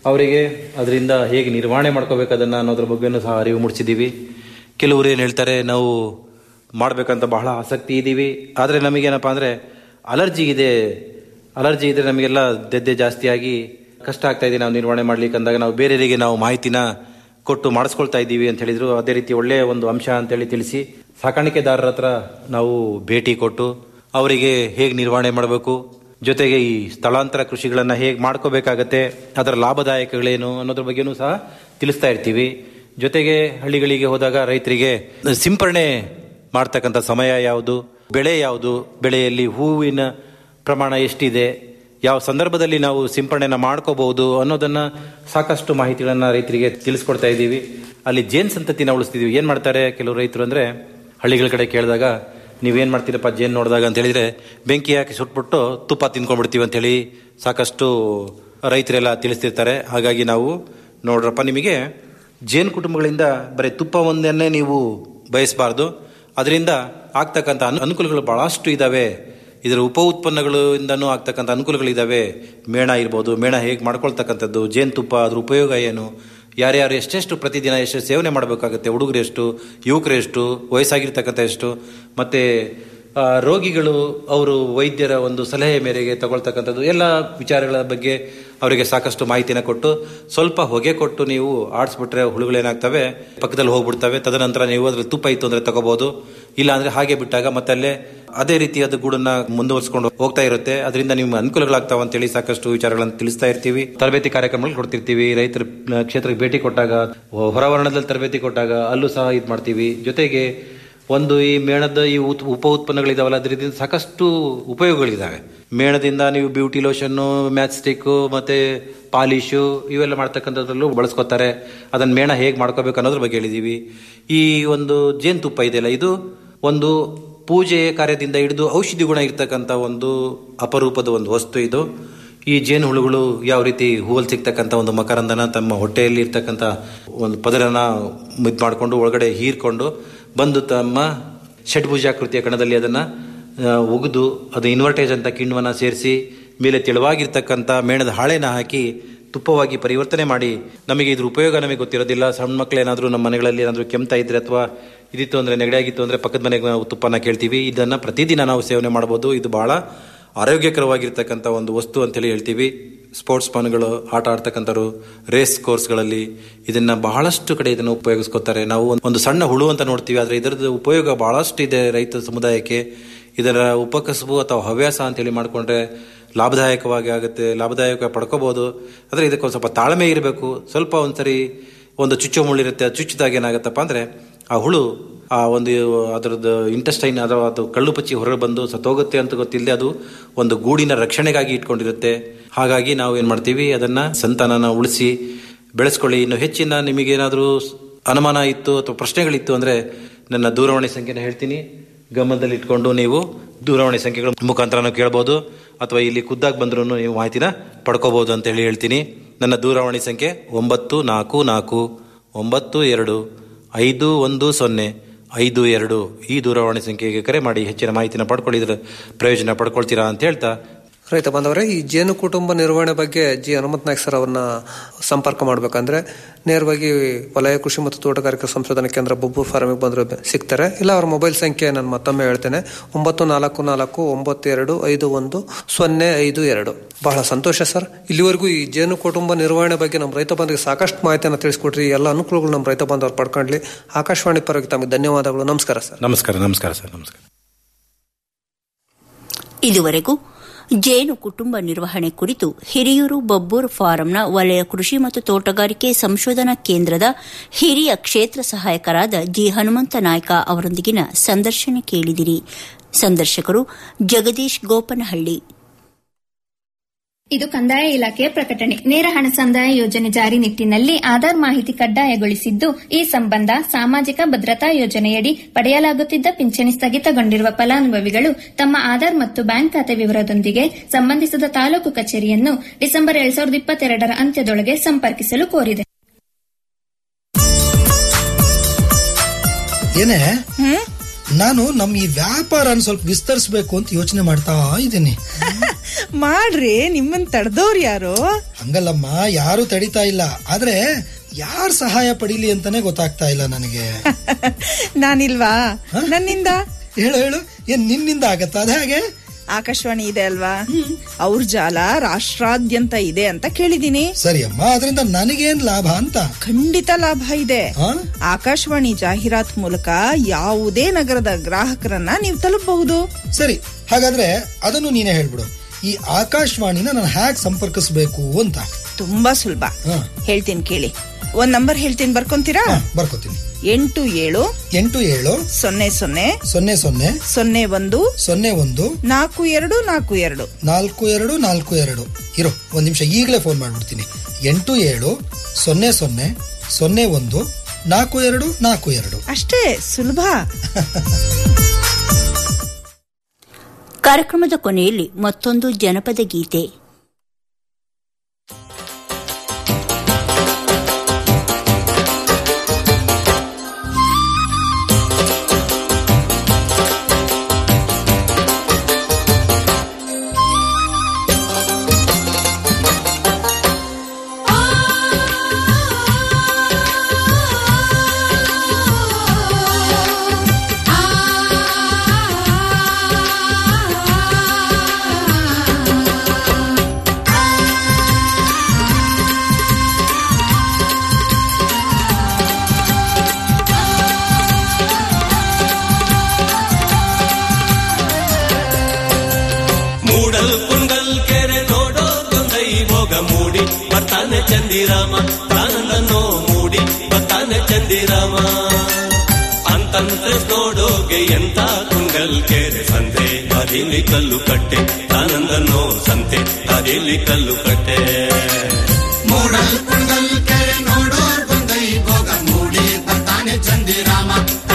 [SPEAKER 12] ಅವರಿಗೆ ಅದರಿಂದ ಹೇಗೆ ನಿರ್ವಹಣೆ ಮಾಡ್ಕೋಬೇಕು ಅದನ್ನು ಅನ್ನೋದ್ರ ಬಗ್ಗೆನೂ ಸಹ ಅರಿವು ಮೂಡಿಸಿದ್ದೀವಿ ಕೆಲವರು ಏನು ಹೇಳ್ತಾರೆ ನಾವು ಮಾಡಬೇಕಂತ ಬಹಳ ಆಸಕ್ತಿ ಇದ್ದೀವಿ ಆದರೆ ನಮಗೇನಪ್ಪ ಅಂದರೆ ಅಲರ್ಜಿ ಇದೆ ಅಲರ್ಜಿ ಇದ್ರೆ ನಮಗೆಲ್ಲ ದೆದ್ದೆ ಜಾಸ್ತಿಯಾಗಿ ಕಷ್ಟ ಆಗ್ತಾ ಇದೆ ನಾವು ನಿರ್ವಹಣೆ ಮಾಡ್ಲಿಕ್ಕೆ ಅಂದಾಗ ನಾವು ಬೇರೆಯವರಿಗೆ ನಾವು ಮಾಹಿತಿನ ಕೊಟ್ಟು ಮಾಡಿಸ್ಕೊಳ್ತಾ ಇದ್ದೀವಿ ಅಂತ ಹೇಳಿದ್ರು ಅದೇ ರೀತಿ ಒಳ್ಳೆಯ ಒಂದು ಅಂಶ ಅಂತೇಳಿ ತಿಳಿಸಿ ಸಾಕಾಣಿಕೆದಾರರ ಹತ್ರ ನಾವು ಭೇಟಿ ಕೊಟ್ಟು ಅವರಿಗೆ ಹೇಗೆ ನಿರ್ವಹಣೆ ಮಾಡಬೇಕು ಜೊತೆಗೆ ಈ ಸ್ಥಳಾಂತರ ಕೃಷಿಗಳನ್ನು ಹೇಗೆ ಮಾಡ್ಕೋಬೇಕಾಗತ್ತೆ ಅದರ ಲಾಭದಾಯಕಗಳೇನು ಅನ್ನೋದ್ರ ಬಗ್ಗೆನೂ ಸಹ ತಿಳಿಸ್ತಾ ಇರ್ತೀವಿ ಜೊತೆಗೆ ಹಳ್ಳಿಗಳಿಗೆ ಹೋದಾಗ ರೈತರಿಗೆ ಸಿಂಪರಣೆ ಮಾಡ್ತಕ್ಕಂಥ ಸಮಯ ಯಾವುದು ಬೆಳೆ ಯಾವುದು ಬೆಳೆಯಲ್ಲಿ ಹೂವಿನ ಪ್ರಮಾಣ ಎಷ್ಟಿದೆ ಯಾವ ಸಂದರ್ಭದಲ್ಲಿ ನಾವು ಸಿಂಪರಣೆನ ಮಾಡ್ಕೋಬಹುದು ಅನ್ನೋದನ್ನ ಸಾಕಷ್ಟು ಮಾಹಿತಿಗಳನ್ನ ರೈತರಿಗೆ ತಿಳಿಸ್ಕೊಡ್ತಾ ಇದ್ದೀವಿ ಅಲ್ಲಿ ಜೇನ್ ಸಂತತಿನ ಉಳಿಸ್ತಿದೀವಿ ಏನ್ ಮಾಡ್ತಾರೆ ಕೆಲವು ರೈತರು ಅಂದ್ರೆ ಹಳ್ಳಿಗಳ ಕಡೆ ಕೇಳಿದಾಗ ನೀವೇನ್ ಮಾಡ್ತೀರಪ್ಪ ಜೇನ್ ನೋಡಿದಾಗ ಅಂತ ಹೇಳಿದ್ರೆ ಬೆಂಕಿ ಹಾಕಿ ಸುಟ್ಬಿಟ್ಟು ತುಪ್ಪ ತಿನ್ಕೊಂಡ್ಬಿಡ್ತೀವಿ ಅಂತ ಹೇಳಿ ಸಾಕಷ್ಟು ರೈತರೆಲ್ಲ ತಿಳಿಸ್ತಿರ್ತಾರೆ ಹಾಗಾಗಿ ನಾವು ನೋಡ್ರಪ್ಪ ನಿಮಗೆ ಜೇನು ಕುಟುಂಬಗಳಿಂದ ಬರೀ ತುಪ್ಪ ಒಂದನ್ನೇ ನೀವು ಬಯಸಬಾರ್ದು ಅದರಿಂದ ಆಗ್ತಕ್ಕಂಥ ಅನು- ಅನುಕೂಲಗಳು ಬಹಳಷ್ಟು ಇದಾವೆ ಇದರ ಉಪ ಉತ್ಪನ್ನಗಳಿಂದನೂ ಆಗ್ತಕ್ಕಂಥ ಅನುಕೂಲಗಳಿದ್ದಾವೆ ಮೇಣ ಇರ್ಬೋದು ಮೇಣ ಹೇಗೆ ಮಾಡ್ಕೊಳ್ತಕ್ಕಂಥದ್ದು ಜೇನುತುಪ್ಪ ಅದ್ರ ಉಪಯೋಗ ಏನು ಯಾರ್ಯಾರು ಎಷ್ಟೆಷ್ಟು ಪ್ರತಿದಿನ ಎಷ್ಟು ಸೇವನೆ ಮಾಡಬೇಕಾಗುತ್ತೆ ಹುಡುಗರು ಎಷ್ಟು ಯುವಕರು ಎಷ್ಟು ವಯಸ್ಸಾಗಿರ್ತಕ್ಕಂಥ ಎಷ್ಟು ಮತ್ತೆ ಆ, ರೋಗಿಗಳು ಅವರು ವೈದ್ಯರ ಒಂದು ಸಲಹೆ ಮೇರೆಗೆ ತಗೊಳ್ತಕ್ಕಂಥದ್ದು ಎಲ್ಲ ವಿಚಾರಗಳ ಬಗ್ಗೆ ಅವರಿಗೆ ಸಾಕಷ್ಟು ಮಾಹಿತಿನ ಕೊಟ್ಟು ಸ್ವಲ್ಪ ಹೊಗೆ ಕೊಟ್ಟು ನೀವು ಆಡಿಸ್ಬಿಟ್ರೆ ಹುಳುಗಳೇನಾಗ್ತವೆ ಪಕ್ಕದಲ್ಲಿ ಹೋಗ್ಬಿಡ್ತವೆ ತದನಂತರ ನೀವು ಅದ್ರಲ್ಲಿ ತುಪ್ಪ ಇತ್ತು ಅಂದ್ರೆ ತಗೋಬಹುದು ಇಲ್ಲ ಅಂದ್ರೆ ಹಾಗೆ ಬಿಟ್ಟಾಗ ಮತ್ತೆ ಅಲ್ಲೇ ಅದೇ ರೀತಿ ಅದು ಗೂಡನ್ನ ಮುಂದುವರಿಸಿಕೊಂಡು ಹೋಗ್ತಾ ಇರುತ್ತೆ ಅದರಿಂದ ನಿಮ್ಗೆ ಅನುಕೂಲಗಳಾಗ್ತಾವ ಅಂತೇಳಿ ಸಾಕಷ್ಟು ವಿಚಾರಗಳನ್ನು ತಿಳಿಸ್ತಾ ಇರ್ತೀವಿ ತರಬೇತಿ ಕಾರ್ಯಕ್ರಮಗಳು ಕೊಡ್ತಿರ್ತೀವಿ ರೈತರ ಆ, ಕ್ಷೇತ್ರಕ್ಕೆ ಭೇಟಿ ಕೊಟ್ಟಾಗ ಹೊರಾವರಣದಲ್ಲಿ ತರಬೇತಿ ಕೊಟ್ಟಾಗ ಅಲ್ಲೂ ಸಹ ಇದು ಮಾಡ್ತೀವಿ ಜೊತೆಗೆ ಒಂದು ಈ ಮೇಣದ ಈ ಉತ್- ಉಪ ಉತ್ಪನ್ನಗಳಿದಾವಲ್ಲ ಅದರಿಂದ ಸಾಕಷ್ಟು ಉಪಯೋಗಗಳಿದಾವೆ ಮೇಣದಿಂದ ನೀವು ಬ್ಯೂಟಿ ಲೋಷನ್ನು ಮ್ಯಾಚ್ ಸ್ಟಿಕ್ಕು ಮತ್ತೆ ಪಾಲಿಶು ಇವೆಲ್ಲ ಮಾಡ್ತಕ್ಕಂಥದ್ರಲ್ಲೂ ಬಳಸ್ಕೊತಾರೆ ಅದನ್ನ ಮೇಣ ಹೇಗೆ ಮಾಡ್ಕೋಬೇಕು ಅನ್ನೋದ್ರ ಬಗ್ಗೆ ಹೇಳಿದೀವಿ ಈ ಒಂದು ಜೇನುತುಪ್ಪ ಇದೆಯಲ್ಲ ಇದು ಒಂದು ಪೂಜೆ ಕಾರ್ಯದಿಂದ ಹಿಡಿದು ಔಷಧಿ ಗುಣ ಇರ್ತಕ್ಕಂಥ ಒಂದು ಅಪರೂಪದ ಒಂದು ವಸ್ತು ಇದು ಈ ಜೇನು ಹುಳುಗಳು ಯಾವ ರೀತಿ ಹೂವಲ್ಲಿ ಸಿಗ್ತಕ್ಕಂಥ ಒಂದು ಮಕರಂದನ ತಮ್ಮ ಹೊಟ್ಟೆಯಲ್ಲಿ ಇರ್ತಕ್ಕಂಥ ಒಂದು ಪದರನ ಇದು ಮಾಡಿಕೊಂಡು ಒಳಗಡೆ ಹೀರ್ಕೊಂಡು ಬಂದು ತಮ್ಮ ಷಡ್ಭುಜಾಕೃತಿಯ ಕಣದಲ್ಲಿ ಅದನ್ನ ಆ, ಒಗೆದು ಅದು ಇನ್ವರ್ಟೇಜ್ ಅಂತ ಕಿಣ್ವನ ಸೇರಿಸಿ ಮೇಲೆ ತೆಳುವಾಗಿರ್ತಕ್ಕಂಥ ಮೇಣದ ಹಾಳೆನ ಹಾಕಿ ತುಪ್ಪವಾಗಿ ಪರಿವರ್ತನೆ ಮಾಡಿ ನಮಗೆ ಇದ್ರ ಉಪಯೋಗ ನಮಗೆ ಗೊತ್ತಿರೋದಿಲ್ಲ ಸಣ್ಣ ಮಕ್ಕಳು ಏನಾದರೂ ನಮ್ಮ ಮನೆಗಳಲ್ಲಿ ಏನಾದರೂ ಕೆಮ್ತಾ ಇದ್ರೆ ಅಥವಾ ಇದಿತ್ತು ಅಂದ್ರೆ ನೆಗಡಿ ಆಗಿತ್ತು ಅಂದ್ರೆ ಪಕ್ಕದ ಮನೆಗೆ ನಾವು ತುಪ್ಪನ ಕೇಳ್ತೀವಿ ಇದನ್ನ ಪ್ರತಿದಿನ ನಾವು ಸೇವನೆ ಮಾಡಬಹುದು ಇದು ಬಹಳ ಆರೋಗ್ಯಕರವಾಗಿರ್ತಕ್ಕಂಥ ಒಂದು ವಸ್ತು ಅಂತೇಳಿ ಹೇಳ್ತೀವಿ ಸ್ಪೋರ್ಟ್ಸ್ ಮನ್ಗಳು ಆಟ ಆಡ್ತಕ್ಕಂಥವ್ರು ರೇಸ್ ಕೋರ್ಸ್ಗಳಲ್ಲಿ ಇದನ್ನ ಬಹಳಷ್ಟು ಕಡೆ ಇದನ್ನು ಉಪಯೋಗಿಸ್ಕೊತಾರೆ ನಾವು ಒಂದ್- ಒಂದು ಸಣ್ಣ ಹುಳು ಅಂತ ನೋಡ್ತೀವಿ ಆದ್ರೆ ಇದರದ ಉಪಯೋಗ ಬಹಳಷ್ಟು ಇದೆ ರೈತ ಸಮುದಾಯಕ್ಕೆ ಇದರ ಉಪಕಸಬು ಅಥವಾ ಹವ್ಯಾಸ ಅಂತೇಳಿ ಮಾಡ್ಕೊಂಡ್ರೆ ಲಾಭದಾಯಕವಾಗಿ ಆಗುತ್ತೆ ಲಾಭದಾಯಕ ಪಡ್ಕೋಬಹುದು ಆದ್ರೆ ಇದಕ್ಕೆ ಒಂದು ಸ್ವಲ್ಪ ತಾಳ್ಮೆ ಇರಬೇಕು ಸ್ವಲ್ಪ ಒಂದ್ಸರಿ ಒಂದು ಚುಚ್ಚು ಮುಳ್ಳಿರುತ್ತೆ ಅದು ಚುಚ್ಚಿದಾಗ ಏನಾಗುತ್ತಪ್ಪ ಅಂದ್ರೆ ಆ ಹುಳು ಆ ಒಂದು ಅದರದ್ದು ಇಂಟೆಸ್ಟೈನ್ ಅಥವಾ ಅದು ಕಳ್ಳು ಪಚ್ಚಿ ಹೊರಗೆ ಬಂದು ಸತ್ತೋಗುತ್ತೆ ಅಂತ ಗೊತ್ತಿಲ್ಲದೆ ಅದು ಒಂದು ಗೂಡಿನ ರಕ್ಷಣೆಗಾಗಿ ಇಟ್ಕೊಂಡಿರುತ್ತೆ ಹಾಗಾಗಿ ನಾವು ಏನ್ ಮಾಡ್ತೀವಿ ಅದನ್ನ ಸಂತಾನನ ಉಳಿಸಿ ಬೆಳೆಸ್ಕೊಳ್ಳಿ ಇನ್ನು ಹೆಚ್ಚಿನ ನಿಮಗೇನಾದರೂ ಅನುಮಾನ ಇತ್ತು ಅಥವಾ ಪ್ರಶ್ನೆಗಳಿತ್ತು ಅಂದ್ರೆ ನನ್ನ ದೂರವಾಣಿ ಸಂಖ್ಯೆನ ಹೇಳ್ತೀನಿ ಗಮನದಲ್ಲಿ ಇಟ್ಕೊಂಡು ನೀವು ದೂರವಾಣಿ ಸಂಖ್ಯೆಗಳ ಮುಖಾಂತರ ಕೇಳಬಹುದು ಅಥವಾ ಇಲ್ಲಿ ಖುದ್ದಾಗಿ ಬಂದ್ರೂ ನೀವು ಮಾಹಿತಿನ ಪಡ್ಕೋಬಹುದು ಅಂತ ಹೇಳಿ ಹೇಳ್ತೀನಿ ನನ್ನ ದೂರವಾಣಿ ಸಂಖ್ಯೆ ಒಂಬತ್ತು ನಾಲ್ಕು ನಾಲ್ಕು ಒಂಬತ್ತು ಎರಡು ಐದು ಒಂದು ಸೊನ್ನೆ ಐದು ಎರಡು ಈ ದೂರವಾಣಿ ಸಂಖ್ಯೆಗೆ ಕರೆ ಮಾಡಿ ಹೆಚ್ಚಿನ ಮಾಹಿತಿನ ಪಡ್ಕೊಳ್ಳಿದ್ರ ಪ್ರಯೋಜನ ಪಡ್ಕೊಳ್ತೀರಾ ಅಂತ ಹೇಳ್ತಾ
[SPEAKER 11] ರೈತ ಬಾಂಧವರೇ ಈ ಜೇನು ಕುಟುಂಬ ನಿರ್ವಹಣೆ ಬಗ್ಗೆ ಜಿ ಹನುಮಂತ ನಾಯ್ಕ ಸರ್ ಅವ್ರನ್ನ ಸಂಪರ್ಕ ಮಾಡ್ಬೇಕಂದ್ರೆ ನೇರವಾಗಿ ವಲಯ ಕೃಷಿ ಮತ್ತು ತೋಟಗಾರಿಕಾ ಸಂಶೋಧನಾ ಕೇಂದ್ರ ಬೊಬ್ಬೂರ್ ಫಾರ್ಮಿಗೆ ಬಂದ್ರೆ ಸಿಗ್ತಾರೆ ಇಲ್ಲ ಅವ್ರ ಮೊಬೈಲ್ ಸಂಖ್ಯೆ ನಾನು ಮತ್ತೊಮ್ಮೆ ಹೇಳ್ತೇನೆ ಒಂಬತ್ತು ನಾಲ್ಕು ನಾಲ್ಕು ಒಂಬತ್ತು ಎರಡು ಐದು ಒಂದು ಸೊನ್ನೆ ಐದು ಎರಡು ಬಹಳ ಸಂತೋಷ ಸರ್ ಇಲ್ಲಿವರೆಗೂ ಈ ಜೇನು ಕುಟುಂಬ ನಿರ್ವಹಣೆ ಬಗ್ಗೆ ನಮ್ಮ ರೈತ ಬಾಂಧವರಿಗೆ ಸಾಕಷ್ಟು ಮಾಹಿತಿಯನ್ನು ತಿಳಿಸ್ಕೊಟ್ರಿ ಈ ಎಲ್ಲ ಅನುಕೂಲಗಳು ನಮ್ಮ ರೈತ ಬಾಂಧವರು ಪಡ್ಕೊಂಡ್ಲಿ ಆಕಾಶವಾಣಿ ಪರವಾಗಿ ತಮಗೆ ಧನ್ಯವಾದಗಳು ನಮಸ್ಕಾರ ಸರ್
[SPEAKER 12] ನಮಸ್ಕಾರ ನಮಸ್ಕಾರ ಸರ್ ನಮಸ್ಕಾರ
[SPEAKER 5] ಇದುವರೆಗೂ ಜೇನು ಕುಟುಂಬ ನಿರ್ವಹಣೆ ಕುರಿತು ಹಿರಿಯೂರು ಬಬ್ಬೂರ್ ಫಾರಂನ ವಲಯ ಕೃಷಿ ಮತ್ತು ತೋಟಗಾರಿಕೆ ಸಂಶೋಧನಾ ಕೇಂದ್ರದ ಹಿರಿಯ ಕ್ಷೇತ್ರ ಸಹಾಯಕರಾದ ಜಿ ಹನುಮಂತ ನಾಯ್ಕ ಅವರೊಂದಿಗಿನ ಸಂದರ್ಶನ ಕೇಳಿದಿರಿ ಸಂದರ್ಶಕರು ಜಗದೀಶ್ ಗೋಪನಹಳ್ಳಿ
[SPEAKER 13] ಇದು ಕಂದಾಯ ಇಲಾಖೆಯ ಪ್ರಕಟಣೆ ನೇರ ಹಣ ಸಂದಾಯ ಯೋಜನೆ ಜಾರಿ ನಿಟ್ಟಿನಲ್ಲಿ ಆಧಾರ್ ಮಾಹಿತಿ ಕಡ್ಡಾಯಗೊಳಿಸಿದ್ದು ಈ ಸಂಬಂಧ ಸಾಮಾಜಿಕ ಭದ್ರತಾ ಯೋಜನೆಯಡಿ ಪಡೆಯಲಾಗುತ್ತಿದ್ದ ಪಿಂಚಣಿ ಸ್ಥಗಿತಗೊಂಡಿರುವ ಫಲಾನುಭವಿಗಳು ತಮ್ಮ ಆಧಾರ್ ಮತ್ತು ಬ್ಯಾಂಕ್ ಖಾತೆ ವಿವರದೊಂದಿಗೆ ಸಂಬಂಧಿಸಿದ ತಾಲೂಕು ಕಚೇರಿಯನ್ನು ಡಿಸೆಂಬರ್ ಎರಡ್ ಸಾವಿರದ ಇಪ್ಪತ್ತೆರಡರ ಅಂತ್ಯದೊಳಗೆ ಸಂಪರ್ಕಿಸಲು ಕೋರಿದೆ
[SPEAKER 14] ಏನೇ ನಾನು ನಮ್ ಈ ವ್ಯಾಪಾರನ ಸ್ವಲ್ಪ ವಿಸ್ತರಿಸಬೇಕು ಅಂತ ಯೋಚನೆ ಮಾಡ್ತಾ ಇದ್ದೀನಿ ಮಾಡ್ರಿ ನಿಮ್ಮನ್ ತಡೆದವ್ರು ಯಾರು
[SPEAKER 15] ಹಂಗಲ್ಲಮ್ಮ ಯಾರು ತಡಿತಾ ಇಲ್ಲ ಆದ್ರೆ ಯಾರ್ ಸಹಾಯ ಪಡೀಲಿ ಅಂತಾನೆ ಗೊತ್ತಾಗ್ತಾ ಇಲ್ಲ ನನಗೆ
[SPEAKER 14] ನಾನಿಲ್ವಾ ನನ್ನಿಂದ
[SPEAKER 15] ಹೇಳು ಹೇಳು ಏನ್ ನಿನ್ನಿಂದ ಆಗತ್ತಾ ಅದ ಹಾಗೆ
[SPEAKER 14] ಆಕಾಶವಾಣಿ ಇದೆ ಅಲ್ವಾ ಅವ್ರ ಜಾಲ ರಾಷ್ಟ್ರಾದ್ಯಂತ ಇದೆ ಅಂತ ಕೇಳಿದೀನಿ
[SPEAKER 15] ಸರಿ ಅಮ್ಮ ಅದರಿಂದ ನನಗೇನ್ ಲಾಭ ಅಂತ
[SPEAKER 14] ಖಂಡಿತ ಲಾಭ ಇದೆ ಆಕಾಶವಾಣಿ ಜಾಹೀರಾತ್ ಮೂಲಕ ಯಾವುದೇ ನಗರದ ಗ್ರಾಹಕರನ್ನ ನೀವು ತಲುಪಬಹುದು
[SPEAKER 15] ಸರಿ ಹಾಗಾದ್ರೆ ಅದನ್ನು ನೀನೇ ಹೇಳ್ಬಿಡು ಈ ಆಕಾಶವಾಣಿನ ನಾನು ಹ್ಯಾಕ್ ಸಂಪರ್ಕಿಸಬೇಕು ಅಂತ
[SPEAKER 14] ತುಂಬಾ ಸುಲಭ ಹೇಳ್ತೀನಿ ಕೇಳಿ ಒಂದ್ ನಂಬರ್ ಹೇಳ್ತೀನಿ ಬರ್ಕೊಂತೀರಾ
[SPEAKER 15] ಬರ್ಕೋತೀನಿ
[SPEAKER 14] ಎಂಟು ಏಳು
[SPEAKER 15] ಎಂಟು ಏಳು
[SPEAKER 14] ಸೊನ್ನೆ ಸೊನ್ನೆ
[SPEAKER 15] ಸೊನ್ನೆ ಸೊನ್ನೆ
[SPEAKER 14] ಸೊನ್ನೆ ಒಂದು
[SPEAKER 15] ಸೊನ್ನೆ ಒಂದು
[SPEAKER 14] ನಾಲ್ಕು ಎರಡು ನಾಲ್ಕು ಎರಡು
[SPEAKER 15] ನಾಲ್ಕು ಎರಡು ನಾಲ್ಕು ಎರಡು ಇರು ಒಂದ್ ನಿಮಿಷ ಈಗಲೇ ಫೋನ್ ಮಾಡ್ಬಿಡ್ತೀನಿ ಎಂಟು ಏಳು ಸೊನ್ನೆ ಸೊನ್ನೆ ಸೊನ್ನೆ ಒಂದು ನಾಲ್ಕು ಎರಡು ನಾಲ್ಕು ಎರಡು
[SPEAKER 14] ಅಷ್ಟೇ ಸುಲಭ
[SPEAKER 5] ಕಾರ್ಯಕ್ರಮದ ಕೊನೆಯಲ್ಲಿ ಮತ್ತೊಂದು ಜನಪದ ಗೀತೆ
[SPEAKER 16] ಮೂಡಲ್ ಕುಂಡಲ್ ಕೆರೆ ನೋಡೋ ಗೊಂದೈ ಭೋಗ ಮೂಡಿ ಬರ್ತಾನೆ ಚಂದಿರಾಮ ತಾನಂದನೋ ಮೂಡಿ ಬರ್ತಾನೆ ಚಂದಿರಾಮ ಅಂತಂತೆ ನೋಡೋಗೆ ಎಂತ ಕುಂಡಲ್ ಕೆರೆ ಸಂತೆ ಅದಿಲಿ ಕಲ್ಲು ಕಟ್ಟೆ ತಾನಂದನೋ ಸಂತೆ ಅದಿಲಿ ಕಲ್ಲು ಕಟ್ಟೆ
[SPEAKER 17] ಮೂಡಲ್ ಕುಂಡಲ್ ಕೆರೆ ನೋಡೋ